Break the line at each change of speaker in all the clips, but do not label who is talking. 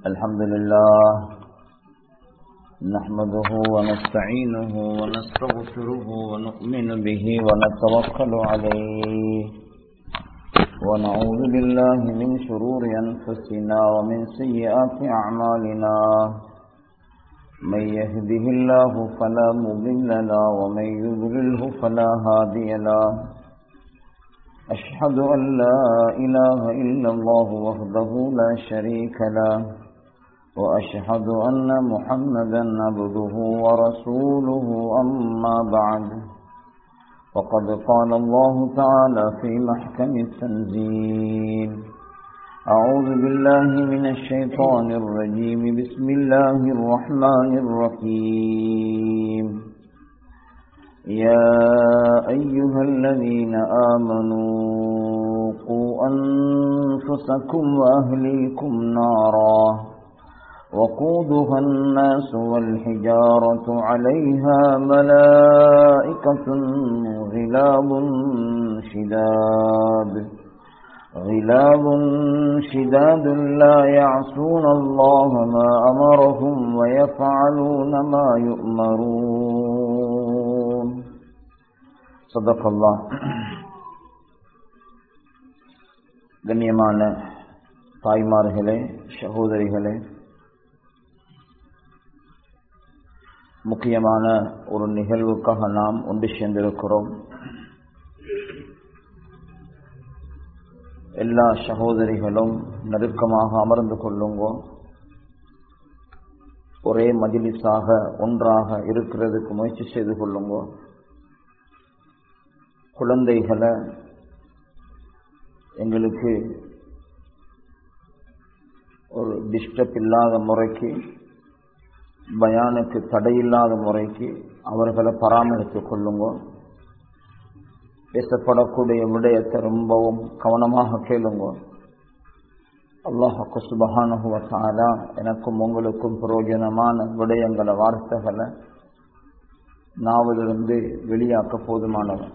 الحمد لله نحمده ونستعينه ونستغفره ونؤمن به ونتوكل عليه ونعوذ بالله من شرور أنفسنا ومن سيئات أعمالنا من يهده الله فلا مضل له ومن يضلله فلا هادي له أشهد أن لا إله إلا الله وحده لا شريك له وأشهد أن محمدا عبده ورسوله أما بعد وقد قال الله تعالى في محكم التنزيل أعوذ بالله من الشيطان الرجيم بسم الله الرحمن الرحيم يا أيها الذين آمنوا قوا أنفسكم وأهليكم نارا وقودها الناس والحجارة عليها ملائكة غلاب شداد غلاب شداد لا يعصون الله ما أمرهم ويفعلون ما يؤمرون صدق الله கண்ணியமான தாய்மார்களே சகோதரிகளே முக்கியமான ஒரு நிகழ்வுக்காக நாம் ஒன்று சேர்ந்திருக்கிறோம் எல்லா சகோதரிகளும் நெருக்கமாக அமர்ந்து கொள்ளுங்கோ ஒரே மஜிலிஸாக ஒன்றாக இருக்கிறதுக்கு முயற்சி செய்து கொள்ளுங்கோ குழந்தைகளை எங்களுக்கு ஒரு டிஸ்டர்ப் இல்லாத முறைக்கு பயானுக்கு தடையில்லாத முறைக்கு அவர்களை பராமரித்துக் கொள்ளுங்க பேசப்படக்கூடிய விடயத்தை ரொம்பவும் கவனமாக கேளுங்க அல்லாஹு சுபகானுவத்தாலா எனக்கும் உங்களுக்கும் பிரயோஜனமான விடயங்களை வார்த்தைகளை நாவலிருந்து வெளியாக்க போதுமானவன்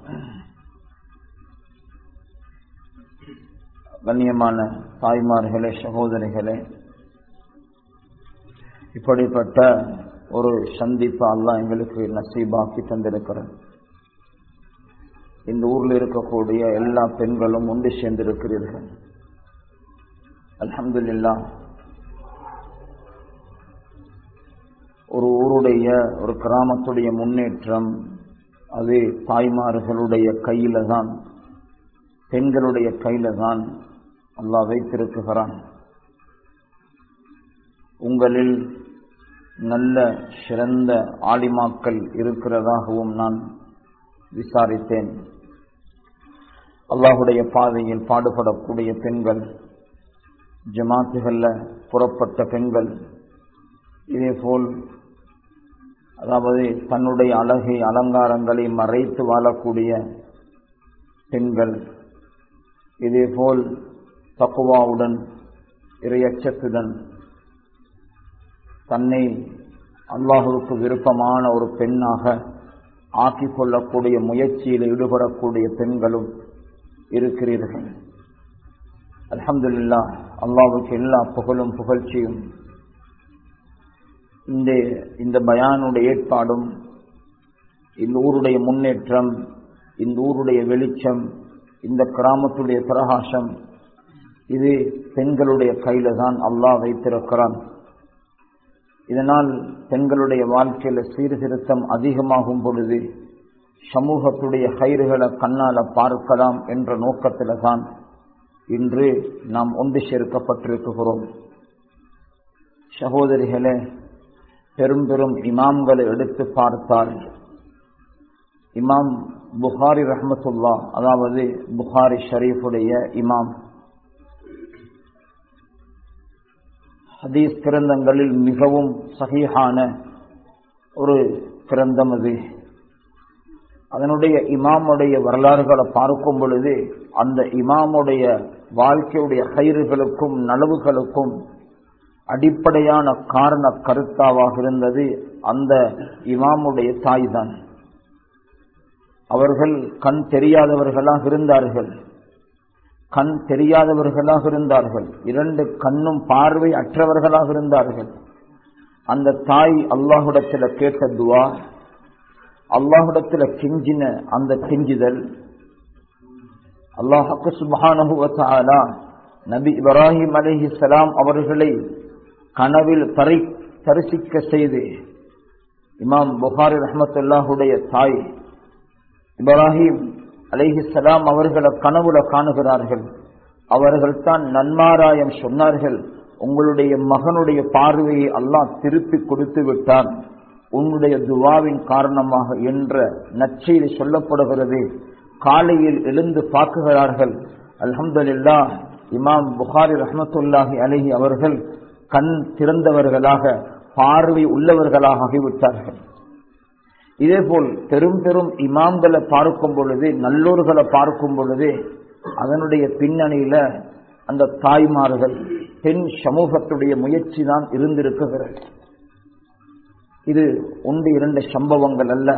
கண்ணியமான தாய்மார்களே சகோதரிகளே இப்படிப்பட்ட ஒரு சந்திப்பு அல்லா எங்களுக்கு நசீபாக்கி தந்திருக்கிறது இந்த ஊரில் இருக்கக்கூடிய எல்லா பெண்களும் ஒன்று சேர்ந்திருக்கிறீர்கள் அலமதுல்லா ஒரு ஊருடைய ஒரு கிராமத்துடைய முன்னேற்றம் அது தாய்மார்களுடைய கையில தான் பெண்களுடைய கையில தான் அல்லாஹ் வைத்திருக்குகிறான் உங்களில் நல்ல சிறந்த ஆலிமாக்கள் இருக்கிறதாகவும் நான் விசாரித்தேன் அல்லாஹுடைய பாதையில் பாடுபடக்கூடிய பெண்கள் ஜமாத்துகளில் புறப்பட்ட பெண்கள் இதேபோல் அதாவது தன்னுடைய அழகை அலங்காரங்களை மறைத்து வாழக்கூடிய பெண்கள் இதேபோல் தக்குவாவுடன் இறையச்சத்துடன் தன்னை அல்லாஹுவுக்கு விருப்பமான ஒரு பெண்ணாக ஆக்கிக் கொள்ளக்கூடிய முயற்சியில் ஈடுபடக்கூடிய பெண்களும் இருக்கிறீர்கள் அலமதுல்லா அல்லாவுக்கு எல்லா புகழும் புகழ்ச்சியும் இந்த இந்த பயானுடைய ஏற்பாடும் இந்த ஊருடைய முன்னேற்றம் இந்த ஊருடைய வெளிச்சம் இந்த கிராமத்துடைய பிரகாசம் இது பெண்களுடைய கையில தான் அல்லாஹ் வைத்திருக்கிறான் இதனால் பெண்களுடைய வாழ்க்கையில சீர்திருத்தம் அதிகமாகும் பொழுது சமூகத்துடைய கயிறுகளை கண்ணால பார்க்கலாம் என்ற நோக்கத்தில் தான் இன்று நாம் ஒன்று சேர்க்கப்பட்டிருக்கிறோம் சகோதரிகளே பெரும் பெரும் இமாம்களை எடுத்து பார்த்தால் இமாம் புகாரி ரஹமத்துல்லா அதாவது புகாரி ஷரீஃபுடைய இமாம் ஹதீஸ் கிரந்தங்களில் மிகவும் சகிஹான ஒரு கிரந்தம் அது அதனுடைய இமாமுடைய வரலாறுகளை பார்க்கும் பொழுது அந்த இமாமுடைய வாழ்க்கையுடைய கயிறுகளுக்கும் நலவுகளுக்கும் அடிப்படையான காரண கருத்தாவாக இருந்தது அந்த இமாமுடைய தாய்தான் அவர்கள் கண் தெரியாதவர்களாக இருந்தார்கள் கண் தெரியாதவர்களாக இருந்தார்கள் இரண்டு கண்ணும் பார்வை அற்றவர்களாக இருந்தார்கள் அந்த தாய் அல்லாஹுடத்துல கேட்ட துவா அல்லாஹுடத்துல கெஞ்சின அந்த கெஞ்சுதல் அல்லாஹு சுபானுவத்தாலா நபி இப்ராஹிம் அலஹி சலாம் அவர்களை கனவில் தரை தரிசிக்க செய்து இமாம் புகாரி ரஹமத்துல்லாஹுடைய தாய் இப்ராஹிம் அலஹி சலாம் அவர்களை கனவுல காணுகிறார்கள் அவர்கள் தான் நன்மாராயம் சொன்னார்கள் உங்களுடைய மகனுடைய பார்வையை அல்லாஹ் திருப்பி கொடுத்து விட்டான் உன்னுடைய துவாவின் காரணமாக என்ற நச்செய்தி சொல்லப்படுகிறது காலையில் எழுந்து பார்க்குகிறார்கள் அல்ஹம்துல்லா இமாம் புகாரி ரஹமத்துல்லாஹி அலஹி அவர்கள் கண் திறந்தவர்களாக பார்வை உள்ளவர்களாக ஆகிவிட்டார்கள் இதேபோல் பெரும் பெரும் இமாம்களை பார்க்கும் பொழுது நல்லோர்களை பார்க்கும் பொழுது அதனுடைய பின்னணியில அந்த தாய்மார்கள் பெண் சமூகத்துடைய முயற்சி தான் இருந்திருக்குகிறது இது ஒன்று இரண்டு சம்பவங்கள் அல்ல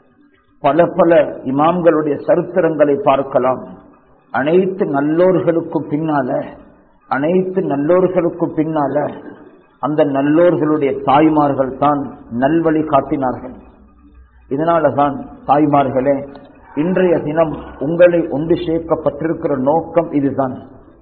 பல பல இமாம்களுடைய சரித்திரங்களை பார்க்கலாம் அனைத்து நல்லோர்களுக்கும் பின்னால அனைத்து நல்லோர்களுக்கும் பின்னால அந்த நல்லோர்களுடைய தாய்மார்கள் தான் நல்வழி காட்டினார்கள் இதனால தான் தாய்மார்களே இன்றைய தினம் உங்களை ஒன்று சேர்க்கப்பட்டிருக்கிற நோக்கம் இதுதான்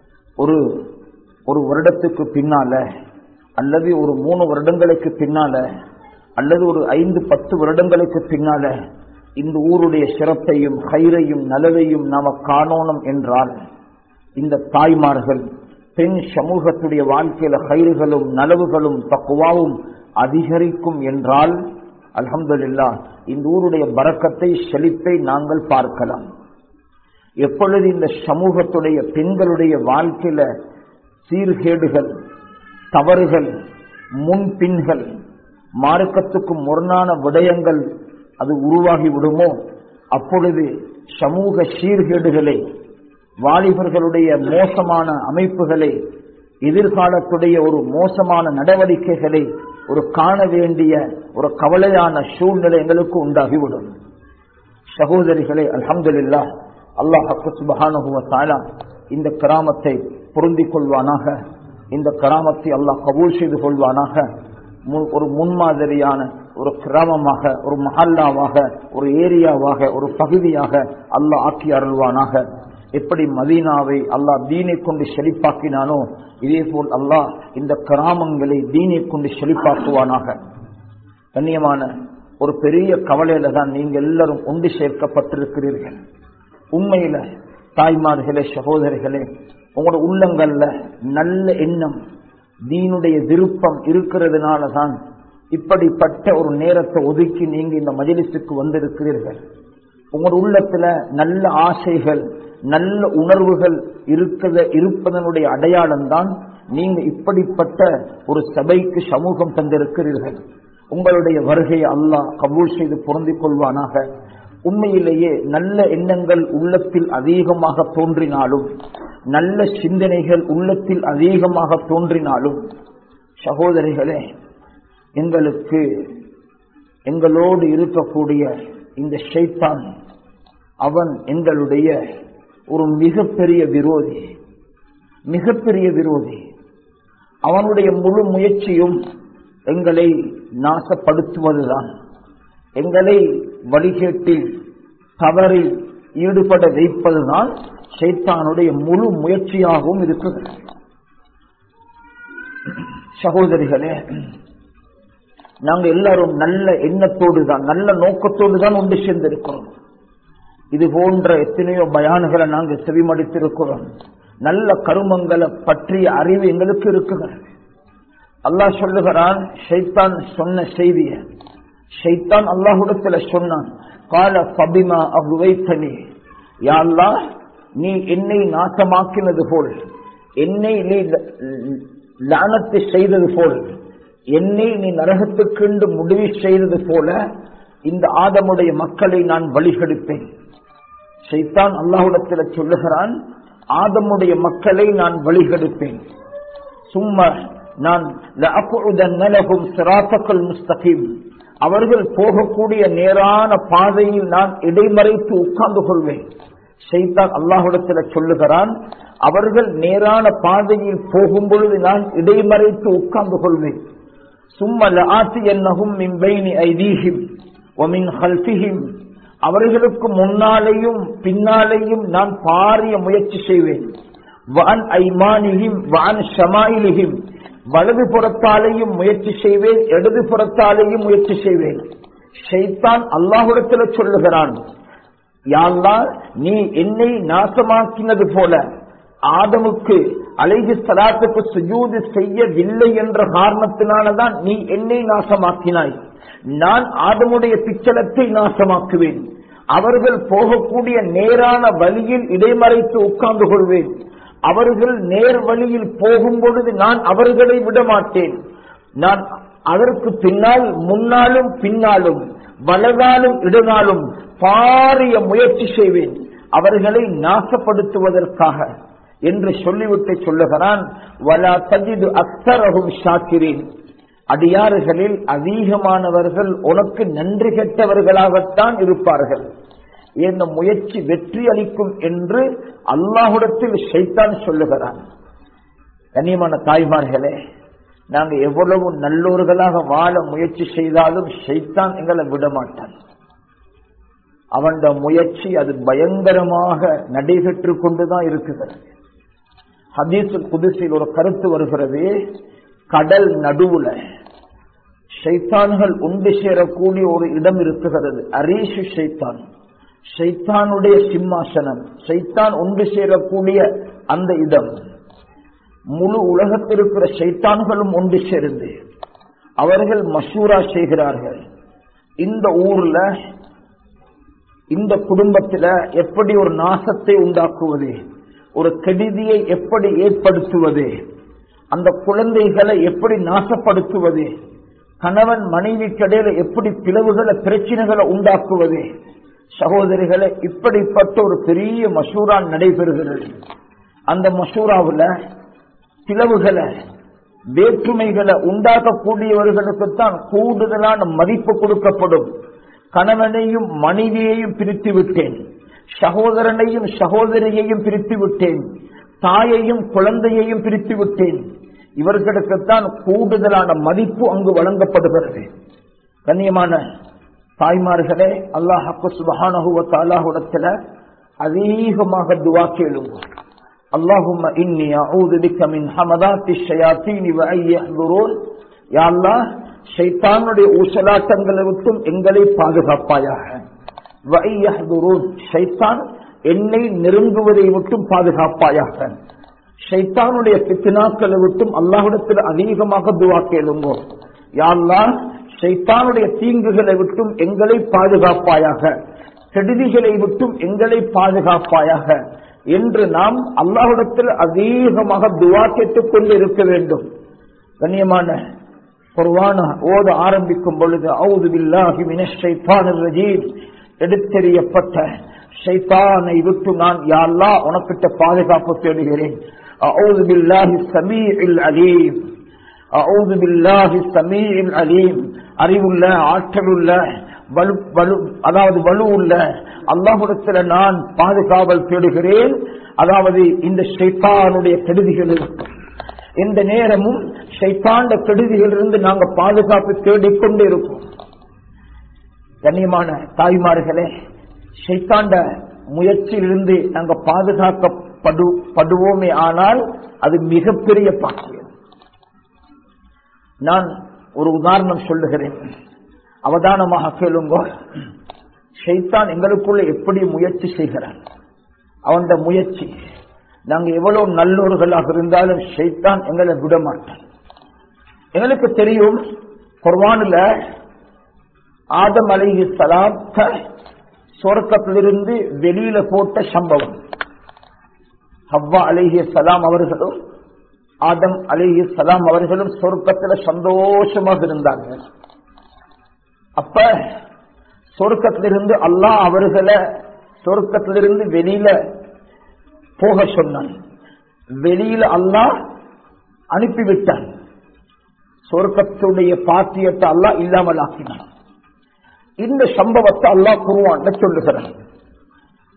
ஒரு ஒரு வருடத்துக்கு பின்னால அல்லது ஒரு மூணு வருடங்களுக்கு பின்னால அல்லது ஒரு ஐந்து பத்து வருடங்களுக்கு பின்னால இந்த ஊருடைய சிறப்பையும் கயிறையும் நலவையும் நாம காணோணும் என்றால் இந்த தாய்மார்கள் பெண் சமூகத்துடைய வாழ்க்கையில கயிறுகளும் நலவுகளும் தக்குவாவும் அதிகரிக்கும் என்றால் அலமதுல்லா இந்த ஊருடைய பறக்கத்தை செழிப்பை நாங்கள் பார்க்கலாம் எப்பொழுது இந்த சமூகத்துடைய பெண்களுடைய வாழ்க்கையில சீர்கேடுகள் தவறுகள் முன்பின்கள் மார்க்கத்துக்கு முரணான விடயங்கள் அது உருவாகி விடுமோ அப்பொழுது சமூக சீர்கேடுகளை வாலிபர்களுடைய மோசமான அமைப்புகளை எதிர்காலத்துடைய ஒரு மோசமான நடவடிக்கைகளை ஒரு காண வேண்டிய ஒரு கவலையான சூழ்நிலை எங்களுக்கு உண்டாகிவிடும் சகோதரிகளே அலமதுல்லா அல்லாஹு சுபஹானுவத்தாலா இந்த கிராமத்தை பொருந்திக் கொள்வானாக இந்த கிராமத்தை அல்லாஹ் கபூல் செய்து கொள்வானாக ஒரு முன்மாதிரியான ஒரு கிராமமாக ஒரு மஹல்லாவாக ஒரு ஏரியாவாக ஒரு பகுதியாக அல்லாஹ் ஆக்கி அருள்வானாக எப்படி மதீனாவை அல்லாஹ் தீனை கொண்டு செழிப்பாக்கினானோ இதே போல் அல்லாஹ் இந்த கிராமங்களை தீனை கொண்டு செழிப்பாக்குவானாக கண்ணியமான ஒரு பெரிய கவலையில தான் நீங்க எல்லாரும் ஒன்று சேர்க்கப்பட்டிருக்கிறீர்கள் உண்மையில தாய்மார்களே சகோதரிகளே உங்களோட உள்ளங்கள்ல நல்ல எண்ணம் தீனுடைய விருப்பம் இருக்கிறதுனால தான் இப்படிப்பட்ட ஒரு நேரத்தை ஒதுக்கி நீங்க இந்த மஜிலிசுக்கு வந்திருக்கிறீர்கள் உங்களோட உள்ளத்துல நல்ல ஆசைகள் நல்ல உணர்வுகள் இருக்கிற இருப்பதனுடைய அடையாளம் தான் நீங்க இப்படிப்பட்ட ஒரு சபைக்கு சமூகம் தந்திருக்கிறீர்கள் உங்களுடைய வருகையை அல்லாஹ் கபூல் செய்து பொருந்திக் கொள்வானாக உண்மையிலேயே நல்ல எண்ணங்கள் உள்ளத்தில் அதிகமாக தோன்றினாலும் நல்ல சிந்தனைகள் உள்ளத்தில் அதிகமாக தோன்றினாலும் சகோதரிகளே எங்களுக்கு எங்களோடு இருக்கக்கூடிய இந்த ஷைத்தான் அவன் எங்களுடைய ஒரு மிகப்பெரிய விரோதி மிகப்பெரிய விரோதி அவனுடைய முழு முயற்சியும் எங்களை நாசப்படுத்துவதுதான் எங்களை வழிகேட்டில் தவறில் ஈடுபட வைப்பதுதான் சைத்தானுடைய முழு முயற்சியாகவும் இருக்குது சகோதரிகளே நாங்க எல்லாரும் நல்ல எண்ணத்தோடு தான் நல்ல நோக்கத்தோடு தான் ஒன்று சேர்ந்திருக்கிறோம் இது போன்ற எத்தனையோ பயானுகளை நாங்கள் செவிமடித்திருக்கிறோம் நல்ல கருமங்களை பற்றிய அறிவு எங்களுக்கு இருக்குகிறது அல்லாஹ் சொல்லுகிறான் ஷைத்தான் சொன்ன செய்திய ஷைத்தான் அல்லாஹுடத்துல சொன்னான் கால பபிமா அகுவைத்தனி யாழ்லா நீ என்னை நாசமாக்கினது போல் என்னை நீ லானத்தை செய்தது போல் என்னை நீ நரகத்துக்கென்று முடிவு செய்தது போல இந்த ஆதமுடைய மக்களை நான் வழிகெடுப்பேன் சைத்தான் அல்லாஹுடத்தில் சொல்லுகிறான் ஆதமுடைய மக்களை நான் வழிகெடுப்பேன் சும்மா நான் முஸ்தகிம் அவர்கள் போகக்கூடிய நேரான பாதையில் நான் இடைமறைத்து உட்கார்ந்து கொள்வேன் ஷைத்தான் அல்லாஹுடத்துல சொல்லுகிறான் அவர்கள் நேரான பாதையில் போகும் பொழுது நான் இடைமறைத்து உட்கார்ந்து கொள்வேன் சும்மல ஆத்தி என்னகும் மின்பைனி ஐதீஹிம் ஒமின் ஹல்பிஹிம் அவர்களுக்கு முன்னாலேயும் பின்னாலேயும் நான் பாரிய முயற்சி செய்வேன் வான் ஐமானிஹிம் வான் ஷமாயிலிஹிம் வலது புறத்தாலேயும் முயற்சி செய்வேன் இடது புறத்தாலேயும் முயற்சி செய்வேன் ஷைத்தான் அல்லாஹுடத்துல சொல்லுகிறான் யாழ்லா நீ என்னை நாசமாக்கினது போல ஆதமுக்கு அலைஹி சலாத்துக்கு சுஜூது செய்யவில்லை என்ற காரணத்தினாலதான் நீ என்னை நாசமாக்கினாய் நான் ஆதமுடைய பிச்சலத்தை நாசமாக்குவேன் அவர்கள் போகக்கூடிய நேரான வழியில் இடைமறைத்து உட்கார்ந்து கொள்வேன் அவர்கள் நேர் வழியில் போகும் பொழுது நான் அவர்களை விட மாட்டேன் நான் அதற்கு பின்னால் முன்னாலும் பின்னாலும் வலதாலும் இடனாலும் பாரிய முயற்சி செய்வேன் அவர்களை நாசப்படுத்துவதற்காக என்று சொல்லிவிட்டு சொல்லுகிறான் வலா தஜிது அக்தரகும் ஷாக்கிரேன் அடியாறுகளில் அதிகமானவர்கள் உனக்கு நன்றி கெட்டவர்களாகத்தான் இருப்பார்கள் இந்த முயற்சி வெற்றி அளிக்கும் என்று அல்லாஹுடத்தில் ஷைத்தான் சொல்லுகிறான் கண்ணியமான தாய்மார்களே நாங்க எவ்வளவு நல்லோர்களாக வாழ முயற்சி செய்தாலும் ஷைத்தான் எங்களை விட மாட்டான் அவன் முயற்சி அது பயங்கரமாக நடைபெற்று கொண்டுதான் இருக்கிறது ஹதீஸ் புதுசில் ஒரு கருத்து வருகிறது கடல் நடுவுல ஷைத்தான்கள் உண்டு சேரக்கூடிய ஒரு இடம் இருக்குகிறது அரீஷு ஷைத்தான் ஷைத்தானுடைய சிம்மாசனம் ஷைத்தான் உண்டு சேரக்கூடிய அந்த இடம் முழு உலகத்தில் இருக்கிற ஷைத்தான்களும் ஒன்று சேர்ந்து அவர்கள் மசூரா செய்கிறார்கள் இந்த ஊர்ல இந்த குடும்பத்துல எப்படி ஒரு நாசத்தை உண்டாக்குவது ஒரு கெடுதியை எப்படி ஏற்படுத்துவது அந்த குழந்தைகளை எப்படி நாசப்படுத்துவது கணவன் மனைவி கடையில எப்படி பிளவுகளை பிரச்சனைகளை உண்டாக்குவது சகோதரிகளை இப்படிப்பட்ட ஒரு பெரிய மசூரா நடைபெறுகிறது அந்த மசூராவுல பிளவுகளை வேற்றுமைகளை உண்டாக்கக்கூடியவர்களுக்குத்தான் கூடுதலான மதிப்பு கொடுக்கப்படும் கணவனையும் மனைவியையும் பிரித்து விட்டேன் சகோதரனையும் சகோதரியையும் பிரித்து விட்டேன் தாயையும் குழந்தையையும் பிரித்து விட்டேன் இவர்களுக்குத்தான் கூடுதலான மதிப்பு அங்கு வழங்கப்படுகிறது கண்ணியமான தாய்மார்களே அல்லாஹு சுபஹானஹுவத்தாலாஹுடத்துல அதிகமாக துவா கேளுங்க اللهم إني أعوذ بك من حمدات الشياطين وأن يحضرون يا الله ஷைத்தானுடைய ஊசலாட்டங்களை விட்டும் எங்களை பாதுகாப்பாயாக ஷைத்தான் என்னை நெருங்குவதை விட்டும் பாதுகாப்பாயாக ஷைத்தானுடைய பித்தினாக்களை விட்டும் அல்லாஹிடத்தில் அதிகமாக துவா கேளுங்கோ யாழ்லா ஷைத்தானுடைய தீங்குகளை விட்டும் எங்களை பாதுகாப்பாயாக கெடுதிகளை விட்டும் எங்களை பாதுகாப்பாயாக என்று நாம் அல்லாஹிடத்தில் அதிகமாக துவா கேட்டுக் கொண்டு இருக்க வேண்டும் கண்ணியமான குர்வான ஓத ஆரம்பிக்கும் பொழுது அவுது பில்லாஹி மினஷைத்தானிர் ரஜீம் எடுத்தெறியப்பட்ட ஷைத்தானை விட்டு நான் யாழ்லா உனக்கிட்ட பாதுகாப்பு தேடுகிறேன் அவுது பில்லாஹி சமீஇல் அலீம் அவுது பில்லாஹி சமீஇல் அலீம் அறிவுள்ள ஆற்றலுள்ள வலு வலு அதாவது வலு உள்ள அல்லாஹுடத்துல நான் பாதுகாவல் தேடுகிறேன் அதாவது இந்த ஷைத்தானுடைய கெடுதிகளில் இந்த நேரமும் ஷைத்தாண்ட கெடுதிகளிலிருந்து நாங்க பாதுகாப்பு தேடிக்கொண்டே இருக்கோம் கண்ணியமான தாய்மார்களே ஷைத்தாண்ட முயற்சியிலிருந்து நாங்க பாதுகாக்கப்படு படுவோமே ஆனால் அது மிகப்பெரிய பாக்கியம் நான் ஒரு உதாரணம் சொல்லுகிறேன் அவதானமாக கேளுங்க ஷைத்தான் எங்களுக்குள்ள எப்படி முயற்சி செய்கிறான் அவன் முயற்சி நாங்க எவ்வளவு நல்லோர்களாக இருந்தாலும் ஷைத்தான் எங்களை விட மாட்டான் எங்களுக்கு தெரியும் குர்வானில் ஆதம் அலிஹி சலாம் சொர்க்கத்திலிருந்து வெளியில போட்ட சம்பவம் ஹவ்வா அலிஹி சலாம் அவர்களும் ஆதம் அலிஹி சலாம் அவர்களும் சொர்க்கத்தில் சந்தோஷமாக இருந்தாங்க அப்ப சொர்க்கத்திலிருந்து அல்லாஹ் அவர்களை சொர்க்கத்திலிருந்து வெளியில போக சொன்னான் வெளியில அல்லாஹ் அனுப்பிவிட்டான் சொர்க்கத்துடைய பாத்தியத்தை அல்லாஹ் இல்லாமல் ஆக்கினான் இந்த சம்பவத்தை அல்லாஹ் குருவான் சொல்லுகிறான்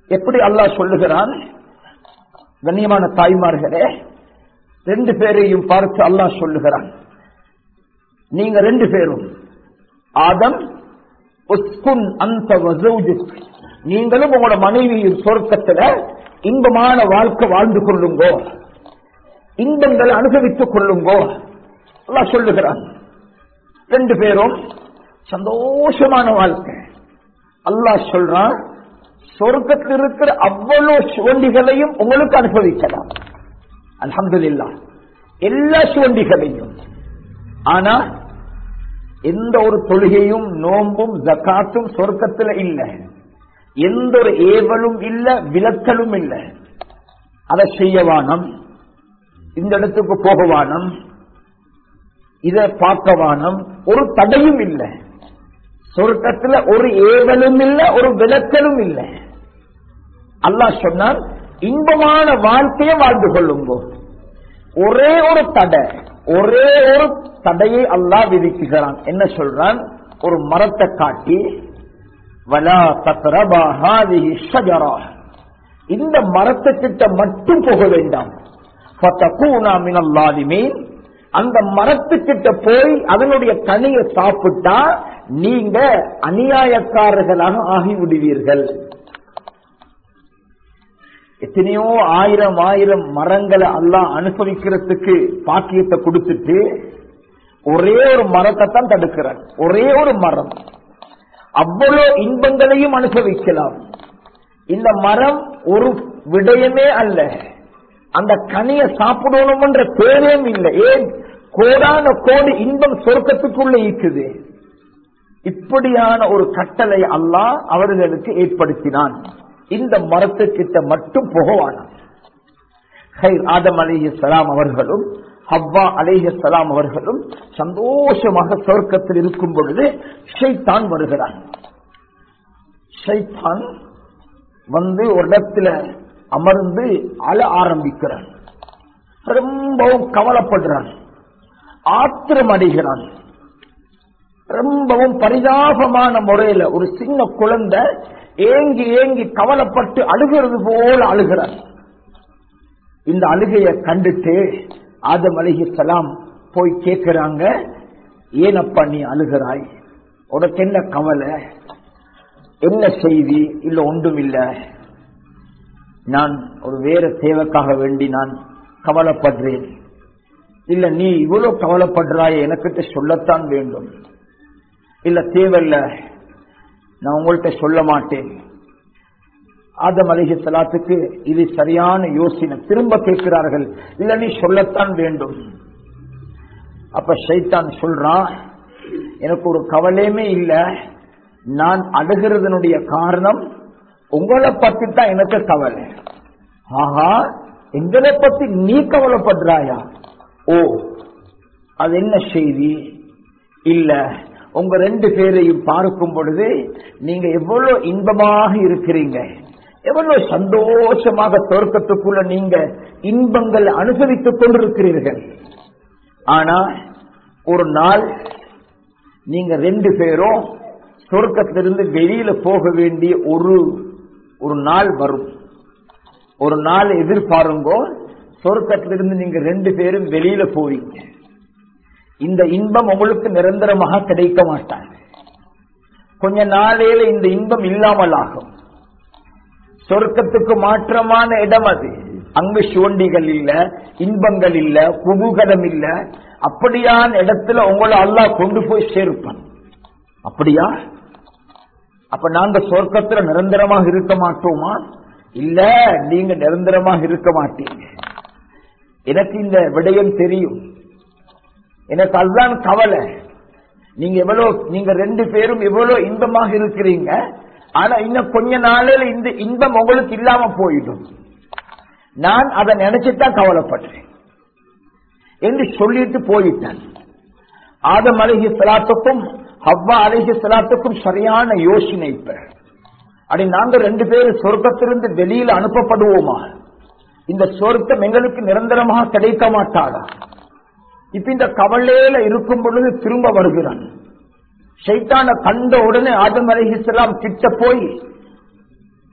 எப்படி அல்லாஹ் சொல்லுகிறான் கண்ணியமான தாய்மார்களே ரெண்டு பேரையும் பார்த்து அல்லாஹ் சொல்லுகிறான் நீங்க ரெண்டு பேரும் ஆதம் உஸ்குன் அந்த வசௌஜுக். நீங்களும் உங்களோட மனைவியின் சொர்க்கத்துல இன்பமான வாழ்க்கை வாழ்ந்து கொள்ளுங்கோ இன்பங்களை அனுபவித்துக் கொள்ளுங்கோ அல்லாஹ் சொல்லுகிறான் ரெண்டு பேரும் சந்தோஷமான வாழ்க்கை அல்லாஹ் சொல்றான் சொர்க்கத்தில் இருக்கிற அவ்வளவு சுவண்டிகளையும் உங்களுக்கு அனுபவிக்கலாம் அல்ஹம்துலில்லாஹ் எல்லா சுவண்டிகளையும் ஆனா எந்த ஒரு தொழுகையும் நோம்பும் ஜக்காத்தும் சொர்க்கத்துல இல்ல எந்த ஒரு ஏவலும் இல்ல விலக்கலும் இல்ல அதை செய்யவானம் இந்த இடத்துக்கு போகவானம் இதை பார்க்கவானம் ஒரு தடையும் இல்லை சொர்க்கத்துல ஒரு ஏவலும் இல்ல ஒரு விலக்கலும் இல்லை அல்லாஹ் சொன்னார் இன்பமான வாழ்க்கையை வாழ்ந்து கொள்ளுங்கோ ஒரே ஒரு தடை ஒரே ஒரு தடையை அல்லாஹ் விதிக்குகிறான் என்ன சொல்றான் ஒரு மரத்தை காட்டி வலா தக்ரபா ஹாதிஹி ஷஜரா இந்த மரத்துக்கிட்ட மட்டும் போக வேண்டாம் ஃபதகூனா மினல் லாலிமீன் அந்த மரத்துக்கிட்ட போய் அதனுடைய கனியை சாப்பிட்டா நீங்க அநியாயக்காரர்களாக ஆகிவிடுவீர்கள் எத்தனையோ ஆயிரம் ஆயிரம் மரங்களை எல்லாம் அனுபவிக்கிறதுக்கு பாக்கியத்தை கொடுத்துட்டு ஒரே ஒரு மரத்தை தான் தடுக்கிறார் ஒரே ஒரு மரம் அவ்வளவு இன்பங்களையும் அனுபவிக்கலாம் இந்த மரம் ஒரு விடயமே அல்ல அந்த கனியை சாப்பிடணும் என்ற தேவையும் இல்லை ஏன் கோடான கோடி இன்பம் சொர்க்கத்துக்குள்ள இருக்குது இப்படியான ஒரு கட்டளை அல்லாஹ் அவர்களுக்கு ஏற்படுத்தினான் இந்த மரத்துக்கிட்ட மட்டும் புகவானான் ஆதம் அலிஹலாம் அவர்களும் ஹவ்வா அலிஹலாம் அவர்களும் சந்தோஷமாக சொர்க்கத்தில் இருக்கும் பொழுது ஷைத்தான் வருகிறான் ஷைத்தான் வந்து ஒரு இடத்துல அமர்ந்து அழ ஆரம்பிக்கிறான் ரொம்பவும் கவலைப்படுறான் ஆத்திரம் அடைகிறான் ரொம்பவும் பரிதாபமான முறையில ஒரு சின்ன குழந்தை ஏங்கி ஏங்கி கவலைப்பட்டு அழுகிறது போல அழுகிறார் இந்த அழுகைய கண்டுட்டு ஆதம் அலிஹிசலாம் போய் கேட்கிறாங்க ஏனப்பா நீ அழுகிறாய் உனக்கு என்ன கவலை என்ன செய்தி இல்ல ஒன்றும் இல்ல நான் ஒரு வேற தேவைக்காக வேண்டி நான் கவலைப்படுறேன் இல்ல நீ இவ்வளவு கவலைப்படுறாய் எனக்கிட்ட சொல்லத்தான் வேண்டும் இல்ல தேவையில்ல நான் உங்கள்கிட்ட சொல்ல மாட்டேன் ஆதம் அலிஹி சலாத்துக்கு இது சரியான யோசனை திரும்ப கேட்கிறார்கள் இல்ல நீ சொல்லத்தான் வேண்டும் அப்ப ஷைத்தான் சொல்றான் எனக்கு ஒரு கவலையுமே இல்ல நான் அழுகிறதனுடைய காரணம் உங்களை பத்தி தான் எனக்கு கவலை ஆஹா எங்களை பத்தி நீ கவலைப்படுறாயா ஓ அது என்ன செய்தி இல்ல உங்க ரெண்டு பேரையும் பார்க்கும் பொழுது நீங்க எவ்வளவு இன்பமாக இருக்கிறீங்க எவ்வளவு சந்தோஷமாக தோற்கத்துக்குள்ள நீங்க இன்பங்கள் அனுசரித்துக் கொண்டிருக்கிறீர்கள் ஆனா ஒரு நாள் நீங்க ரெண்டு பேரும் சொர்க்கத்திலிருந்து வெளியில போக வேண்டிய ஒரு ஒரு நாள் வரும் ஒரு நாள் எதிர்பாருங்கோ சொர்க்கத்திலிருந்து நீங்க ரெண்டு பேரும் வெளியில போவீங்க இந்த இன்பம் உங்களுக்கு நிரந்தரமாக கிடைக்க மாட்டாங்க கொஞ்ச நாளையில இந்த இன்பம் இல்லாமல் ஆகும் சொர்க்கத்துக்கு மாற்றமான இடம் அது அங்கு சுவண்டிகள் இல்ல இன்பங்கள் இல்ல குபுகலம் இல்ல அப்படியான இடத்துல உங்களை அல்லாஹ் கொண்டு போய் சேர்ப்பான் அப்படியா அப்ப நாங்க சொர்க்கத்துல நிரந்தரமாக இருக்க மாட்டோமா இல்ல நீங்க நிரந்தரமாக இருக்க மாட்டீங்க எனக்கு இந்த விடயம் தெரியும் எனக்கு அதுதான் கவலை நீங்க எவ்வளவு நீங்க ரெண்டு பேரும் எவ்வளவு இன்பமாக இருக்கிறீங்க ஆனா இன்னும் கொஞ்ச நாளையில இந்த இன்பம் உங்களுக்கு இல்லாம போயிடும் நான் அதை நினைச்சுதான் கவலைப்படுறேன் என்று சொல்லிட்டு போயிட்டேன் ஆதம் அழகி சலாத்துக்கும் ஹவ்வா அழகி சலாத்துக்கும் சரியான யோசனை இப்ப அப்படி நாங்க ரெண்டு பேரும் சொர்க்கத்திலிருந்து வெளியில அனுப்பப்படுவோமா இந்த சொர்க்கம் எங்களுக்கு நிரந்தரமாக கிடைக்க மாட்டாடா இப்ப இந்த கவலையில இருக்கும் பொழுது திரும்ப வருகிறான் ஷைத்தான கண்ட உடனே ஆதம் அலிஹிஸ்லாம் கிட்ட போய்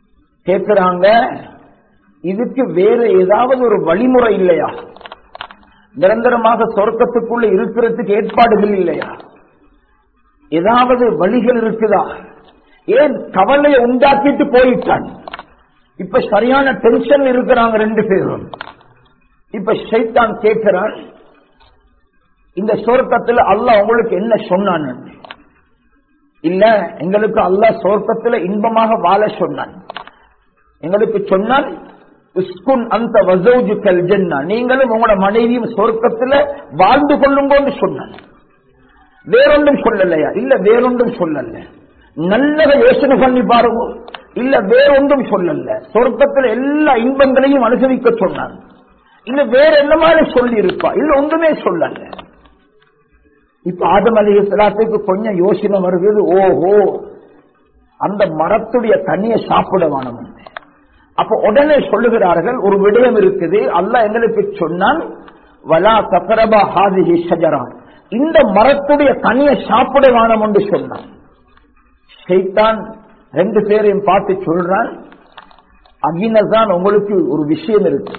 கேட்கிறாங்க இதுக்கு வேற ஏதாவது ஒரு வழிமுறை இல்லையா நிரந்தரமாக சொர்க்கத்துக்குள்ள இருக்கிறதுக்கு ஏற்பாடுகள் இல்லையா ஏதாவது வழிகள் இருக்குதா ஏன் கவலையை உண்டாக்கிட்டு போயிட்டான் இப்ப சரியான டென்ஷன் இருக்கிறாங்க ரெண்டு பேரும் இப்ப ஷைத்தான் கேட்கிறான் இந்த சொர்க்கத்துல அல்லாஹ் உங்களுக்கு என்ன சொன்னான் இல்ல எங்களுக்கு அல்லாஹ் சொர்க்கத்துல இன்பமாக வாழ சொன்னான் எங்களுக்கு சொன்னான் உஸ்குன் அந்த வசௌஜுக்கல் ஜன்னா நீங்களும் உங்களோட மனைவியும் சொர்க்கத்துல வாழ்ந்து கொள்ளுங்கன்னு சொன்னான் வேறொன்றும் சொல்லலையா இல்ல வேறொன்றும் சொல்லல நல்லதை யோசனை பண்ணி பாருங்க இல்ல வேறொன்றும் சொல்லல சொர்க்கத்துல எல்லா இன்பங்களையும் அனுசரிக்க சொன்னான் இல்ல வேற என்ன மாதிரி சொல்லி இருப்பா இல்ல ஒன்றுமே சொல்லல இப்ப ஆதம் அலி சலாத்துக்கு கொஞ்சம் யோசனை வருகிறது ஓஹோ அந்த மரத்துடைய தண்ணியை சாப்பிட வேணும் அப்ப உடனே சொல்லுகிறார்கள் ஒரு விடயம் இருக்குது அல்லாஹ் எங்களுக்கு சொன்னான் வலா தக்கரபா ஹாதிஹி ஷஜரா இந்த மரத்துடைய தனியை சாப்பிட வேணும் என்று சொன்னான் ஷைத்தான் ரெண்டு பேரையும் பார்த்து சொல்றான் அகினதான் உங்களுக்கு ஒரு விஷயம் இருக்கு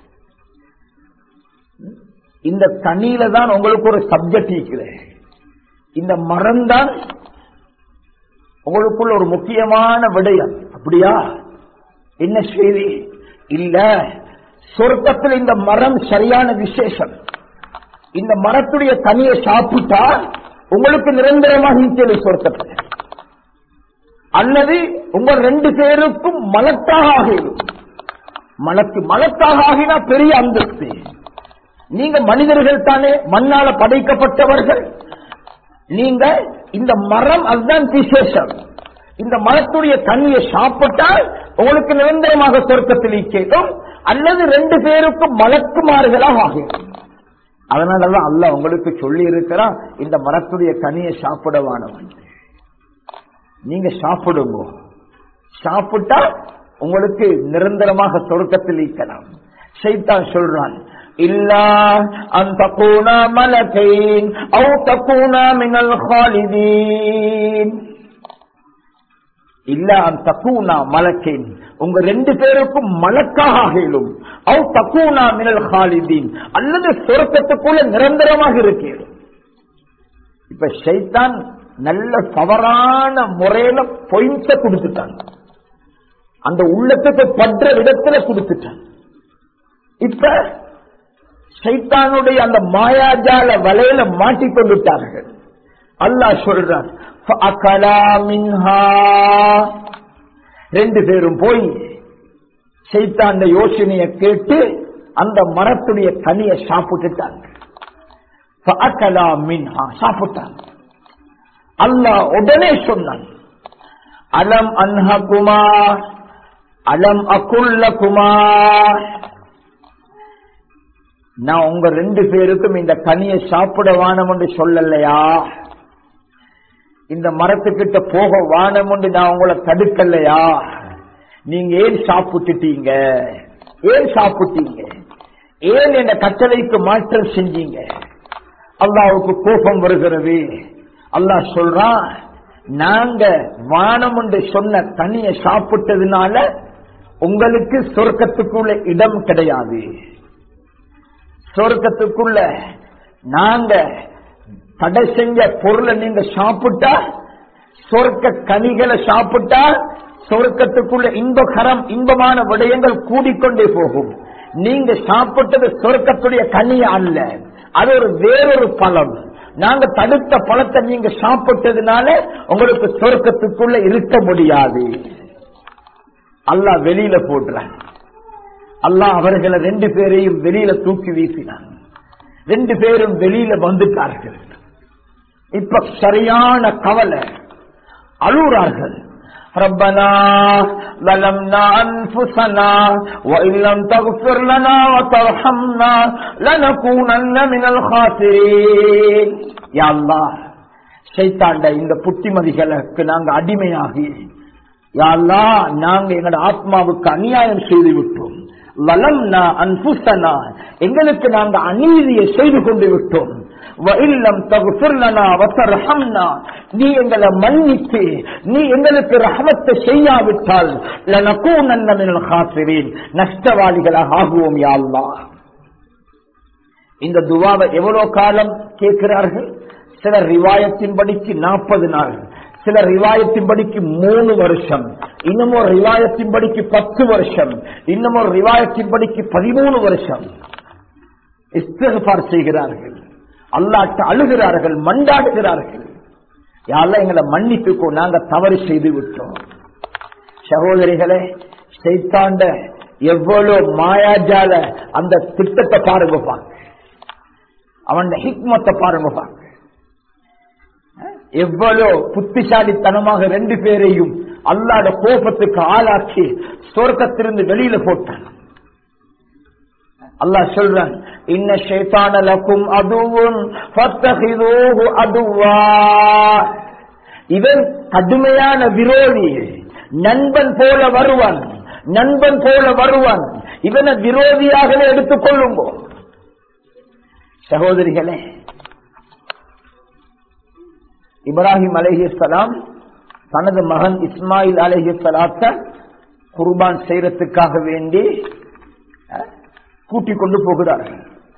இந்த தண்ணியில தான் உங்களுக்கு ஒரு சப்ஜெக்ட் இருக்குது இந்த மரம் தான் உங்களுக்குள்ள ஒரு முக்கியமான விடயம் அப்படியா என்ன செய்தி இல்ல சொர்க்கத்தில் இந்த மரம் சரியான விசேஷம் இந்த மரத்துடைய தனியை சாப்பிட்டா உங்களுக்கு நிரந்தரமாக ஈச்சது சொர்க்கத்தில் அல்லது உங்க ரெண்டு பேருக்கும் மலத்தாக ஆகிடும் மலக்கு மலத்தாக ஆகினா பெரிய அந்தஸ்து நீங்க மனிதர்கள் தானே மண்ணால படைக்கப்பட்டவர்கள் நீங்க இந்த மரம் அதுதான் விசேஷம் இந்த மரத்துடைய தண்ணியை சாப்பிட்டால் உங்களுக்கு நிரந்தரமாக சொர்க்கத்தில் கேட்கும் அல்லது ரெண்டு பேருக்கும் மலக்குமாறுகளாக ஆகும் அதனாலதான் அல்ல உங்களுக்கு சொல்லி இருக்கிறான் இந்த மரத்துடைய கனியை சாப்பிடவானவன் நீங்க சாப்பிடுங்க சாப்பிட்டா உங்களுக்கு நிரந்தரமாக சொர்க்கத்தில் ஈக்கலாம் சைத்தான் சொல்றான் இல்லா அந்த தக்கூனா மலக்கைன் அவு தக்கூனா மினல் ஹாலிதீன் இல்ல அந்த தக்கூனா மலக்கின் உங்க ரெண்டு பேருக்கும் மலக்காக ஆகிலும் அவ் தக்கூனா மினல் ஹாலிதீன் அல்லது சொர்க்கத்துக்குள்ள நிரந்தரமாக இருக்கிறது இப்ப ஷைத்தான் நல்ல தவறான முறையில பொயிண்ட கொடுத்துட்டான் அந்த உள்ளத்துக்கு பற்ற இடத்துல கொடுத்துட்டான் இப்ப சைத்தானுடைய அந்த மாயாஜால வலையில மாட்டிக்கொண்டுட்டார்கள் அல்லாஹ் சொல்றான் ரெண்டு பேரும் போய் சைத்தாண்ட யோசனையை கேட்டு அந்த மரத்துடைய கனியை சாப்பிட்டுட்டாங்க சாப்பிட்டாங்க அல்லாஹ் உடனே சொன்னான் அலம் அன்ஹகுமா அலம் அகுல்லகுமா நான் உங்க ரெண்டு பேருக்கும் இந்த கனியை சாப்பிட வானம் என்று சொல்லலையா இந்த மரத்துக்கிட்ட போக வானம் என்று நான் உங்களை தடுக்கலையா நீங்க ஏன் சாப்பிட்டுட்டீங்க ஏன் சாப்பிட்டீங்க ஏன் என்ன கட்டளைக்கு மாற்றம் செஞ்சீங்க அல்லாவுக்கு கோபம் வருகிறது அல்லாஹ் சொல்றான் நாங்க வானம் என்று சொன்ன தனியை சாப்பிட்டதுனால உங்களுக்கு சொர்க்கத்துக்குள்ள இடம் கிடையாது சொர்க்கத்துக்குள்ள நாங்க தடை செஞ்ச பொருளை நீங்க சாப்பிட்டா சொர்க்க கனிகளை சாப்பிட்டா சொர்க்கத்துக்குள்ள இன்பகரம் இன்பமான விடயங்கள் கூடிக்கொண்டே போகும் நீங்க சாப்பிட்டது சொர்க்கத்துடைய கனி அல்ல அது ஒரு வேறொரு பழம் நாங்க தடுத்த பழத்தை நீங்க சாப்பிட்டதுனால உங்களுக்கு சொர்க்கத்துக்குள்ள இருக்க முடியாது அல்லாஹ் வெளியில போடுறான் அல்லாஹ் அவர்களை ரெண்டு பேரையும் வெளியில தூக்கி வீசினான் ரெண்டு பேரும் வெளியில வந்துட்டார்கள் இப்ப சரியான கவலை அழுறார்கள் ربنا ظلمنا أنفسنا وإن لم تغفر لنا وترحمنا لنكونن من الخاسرين يا الله சைத்தாண்ட இந்த புத்திமதிகளுக்கு நாங்க அடிமையாகி யாழ்லா நாங்க எங்களோட ஆத்மாவுக்கு அநியாயம் செய்து விட்டோம் வலம்னா அன்புசனா எங்களுக்கு நாங்க அநீதியை செய்து கொண்டு விட்டோம் وَإِلَّمْ تَغْفِرْ لَنَا وَتَرْحَمْنَا நீ எங்களை மன்னித்து நீ எங்களுக்கு ரஹமத்தை செய்யாவிட்டால் لَنَكُونَنَّ مِنَ الْخَاسِرِينَ நஷ்டவாளிகளாக ஆகுவோம் யா அல்லாஹ் இந்த துவாவை எவ்வளவு காலம் கேட்கிறார்கள் சில ரிவாயத்தின்படிக்கு நாற்பது நாள் சில ரிவாயத்தின்படிக்கு மூணு வருஷம் இன்னும் ஒரு ரிவாயத்தின்படிக்கு பத்து வருஷம் இன்னும் ஒரு ரிவாயத்தின்படிக்கு பதிமூணு வருஷம் இஸ்திஃபார் செய்கிறார்கள் அல்லாட்ட அழுகிறார்கள் மண்டாடுகிறார்கள் யாரெல்லாம் எங்களை மன்னிப்புக்கோ நாங்க தவறு செய்து விட்டோம் சகோதரிகளே செய்தாண்ட எவ்வளவு மாயாஜால அந்த திட்டத்தை பாருங்க பாங்க அவன் ஹிக்மத்தை பாருங்க பாங்க எவ்வளவு புத்திசாலித்தனமாக ரெண்டு பேரையும் அல்லாட கோபத்துக்கு ஆளாக்கி சொர்க்கத்திலிருந்து வெளியில போட்டான் அல்லாஹ் சொல்றான் இன்ன ஷைத்தான லக்கும் அதுவும் ஃபத்தஹிதூஹு அதுவா இவன் கடுமையான விரோதி நண்பன் போல வருவான் நண்பன் போல வருவான் இவனை விரோதியாக எடுத்துக் கொள்ளுங்கோ சகோதரிகளே இப்ராஹிம் அலஹிஸ்லாம் தனது மகன் இஸ்மாயில் அலஹிஸ்லாத்த குர்பான் செய்யறதுக்காக வேண்டி கூட்டிக் கொண்டு போகிறார்கள்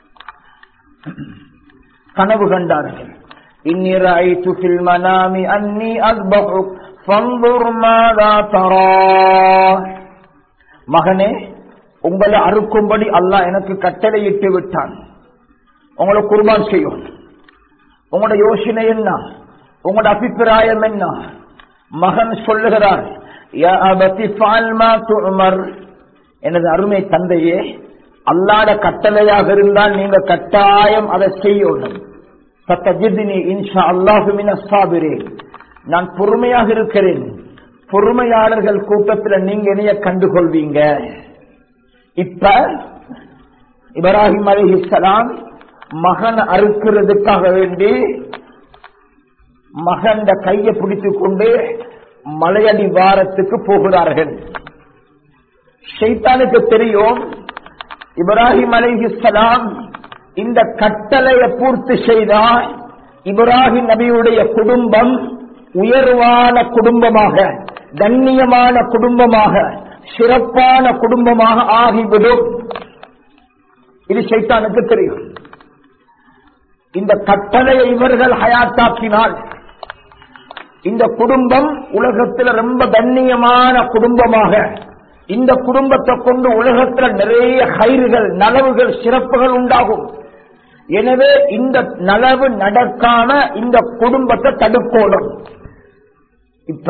கனவு கண்டார்கள் إني رأيت في المنام أني أذبحك فانظر ماذا ترى மகனே உங்களை அறுக்கும்படி அல்லாஹ் எனக்கு கட்டளையிட்டு விட்டான் உங்களை குர்பான் செய்யும் உங்களோட யோசனை என்ன உங்களோட அபிப்பிராயம் என்ன மகன் சொல்லுகிறார் யா அபதி ஃபால் மா துஅமர் எனது அருமை தந்தையே அல்லாட கட்டளையாக இருந்தால் நீங்க கட்டாயம் அதை செய்யணும் சத்தஜிதினி இன்ஷா அல்லாஹு மின சாபிரேன் நான் பொறுமையாக இருக்கிறேன் பொறுமையாளர்கள் கூட்டத்தில் நீங்க என்னைய கண்டுகொள்வீங்க இப்ப இப்ராஹிம் அலிஹிஸ்லாம் மகன் அறுக்கிறதுக்காக வேண்டி மகன் கையை பிடித்துக் கொண்டு மலையடி வாரத்துக்கு போகிறார்கள் ஷைத்தானுக்கு தெரியும் இப்ராஹிம் அலிஹிஸ்லாம் இந்த கட்டளையை பூர்த்தி செய்தால் இப்ராஹிம் நபியுடைய குடும்பம் உயர்வான குடும்பமாக கண்ணியமான குடும்பமாக சிறப்பான குடும்பமாக ஆகிவிடும் இது சைத்தானுக்கு தெரியும் இந்த கட்டளையை இவர்கள் ஹயாத்தாக்கினால் இந்த குடும்பம் உலகத்தில் ரொம்ப கண்ணியமான குடும்பமாக இந்த குடும்பத்தை கொண்டு உலகத்தில் நிறைய கயிறுகள் நலவுகள் சிறப்புகள் உண்டாகும் எனவே இந்த நலவு நடக்காம இந்த குடும்பத்தை தடுக்கணும் இப்ப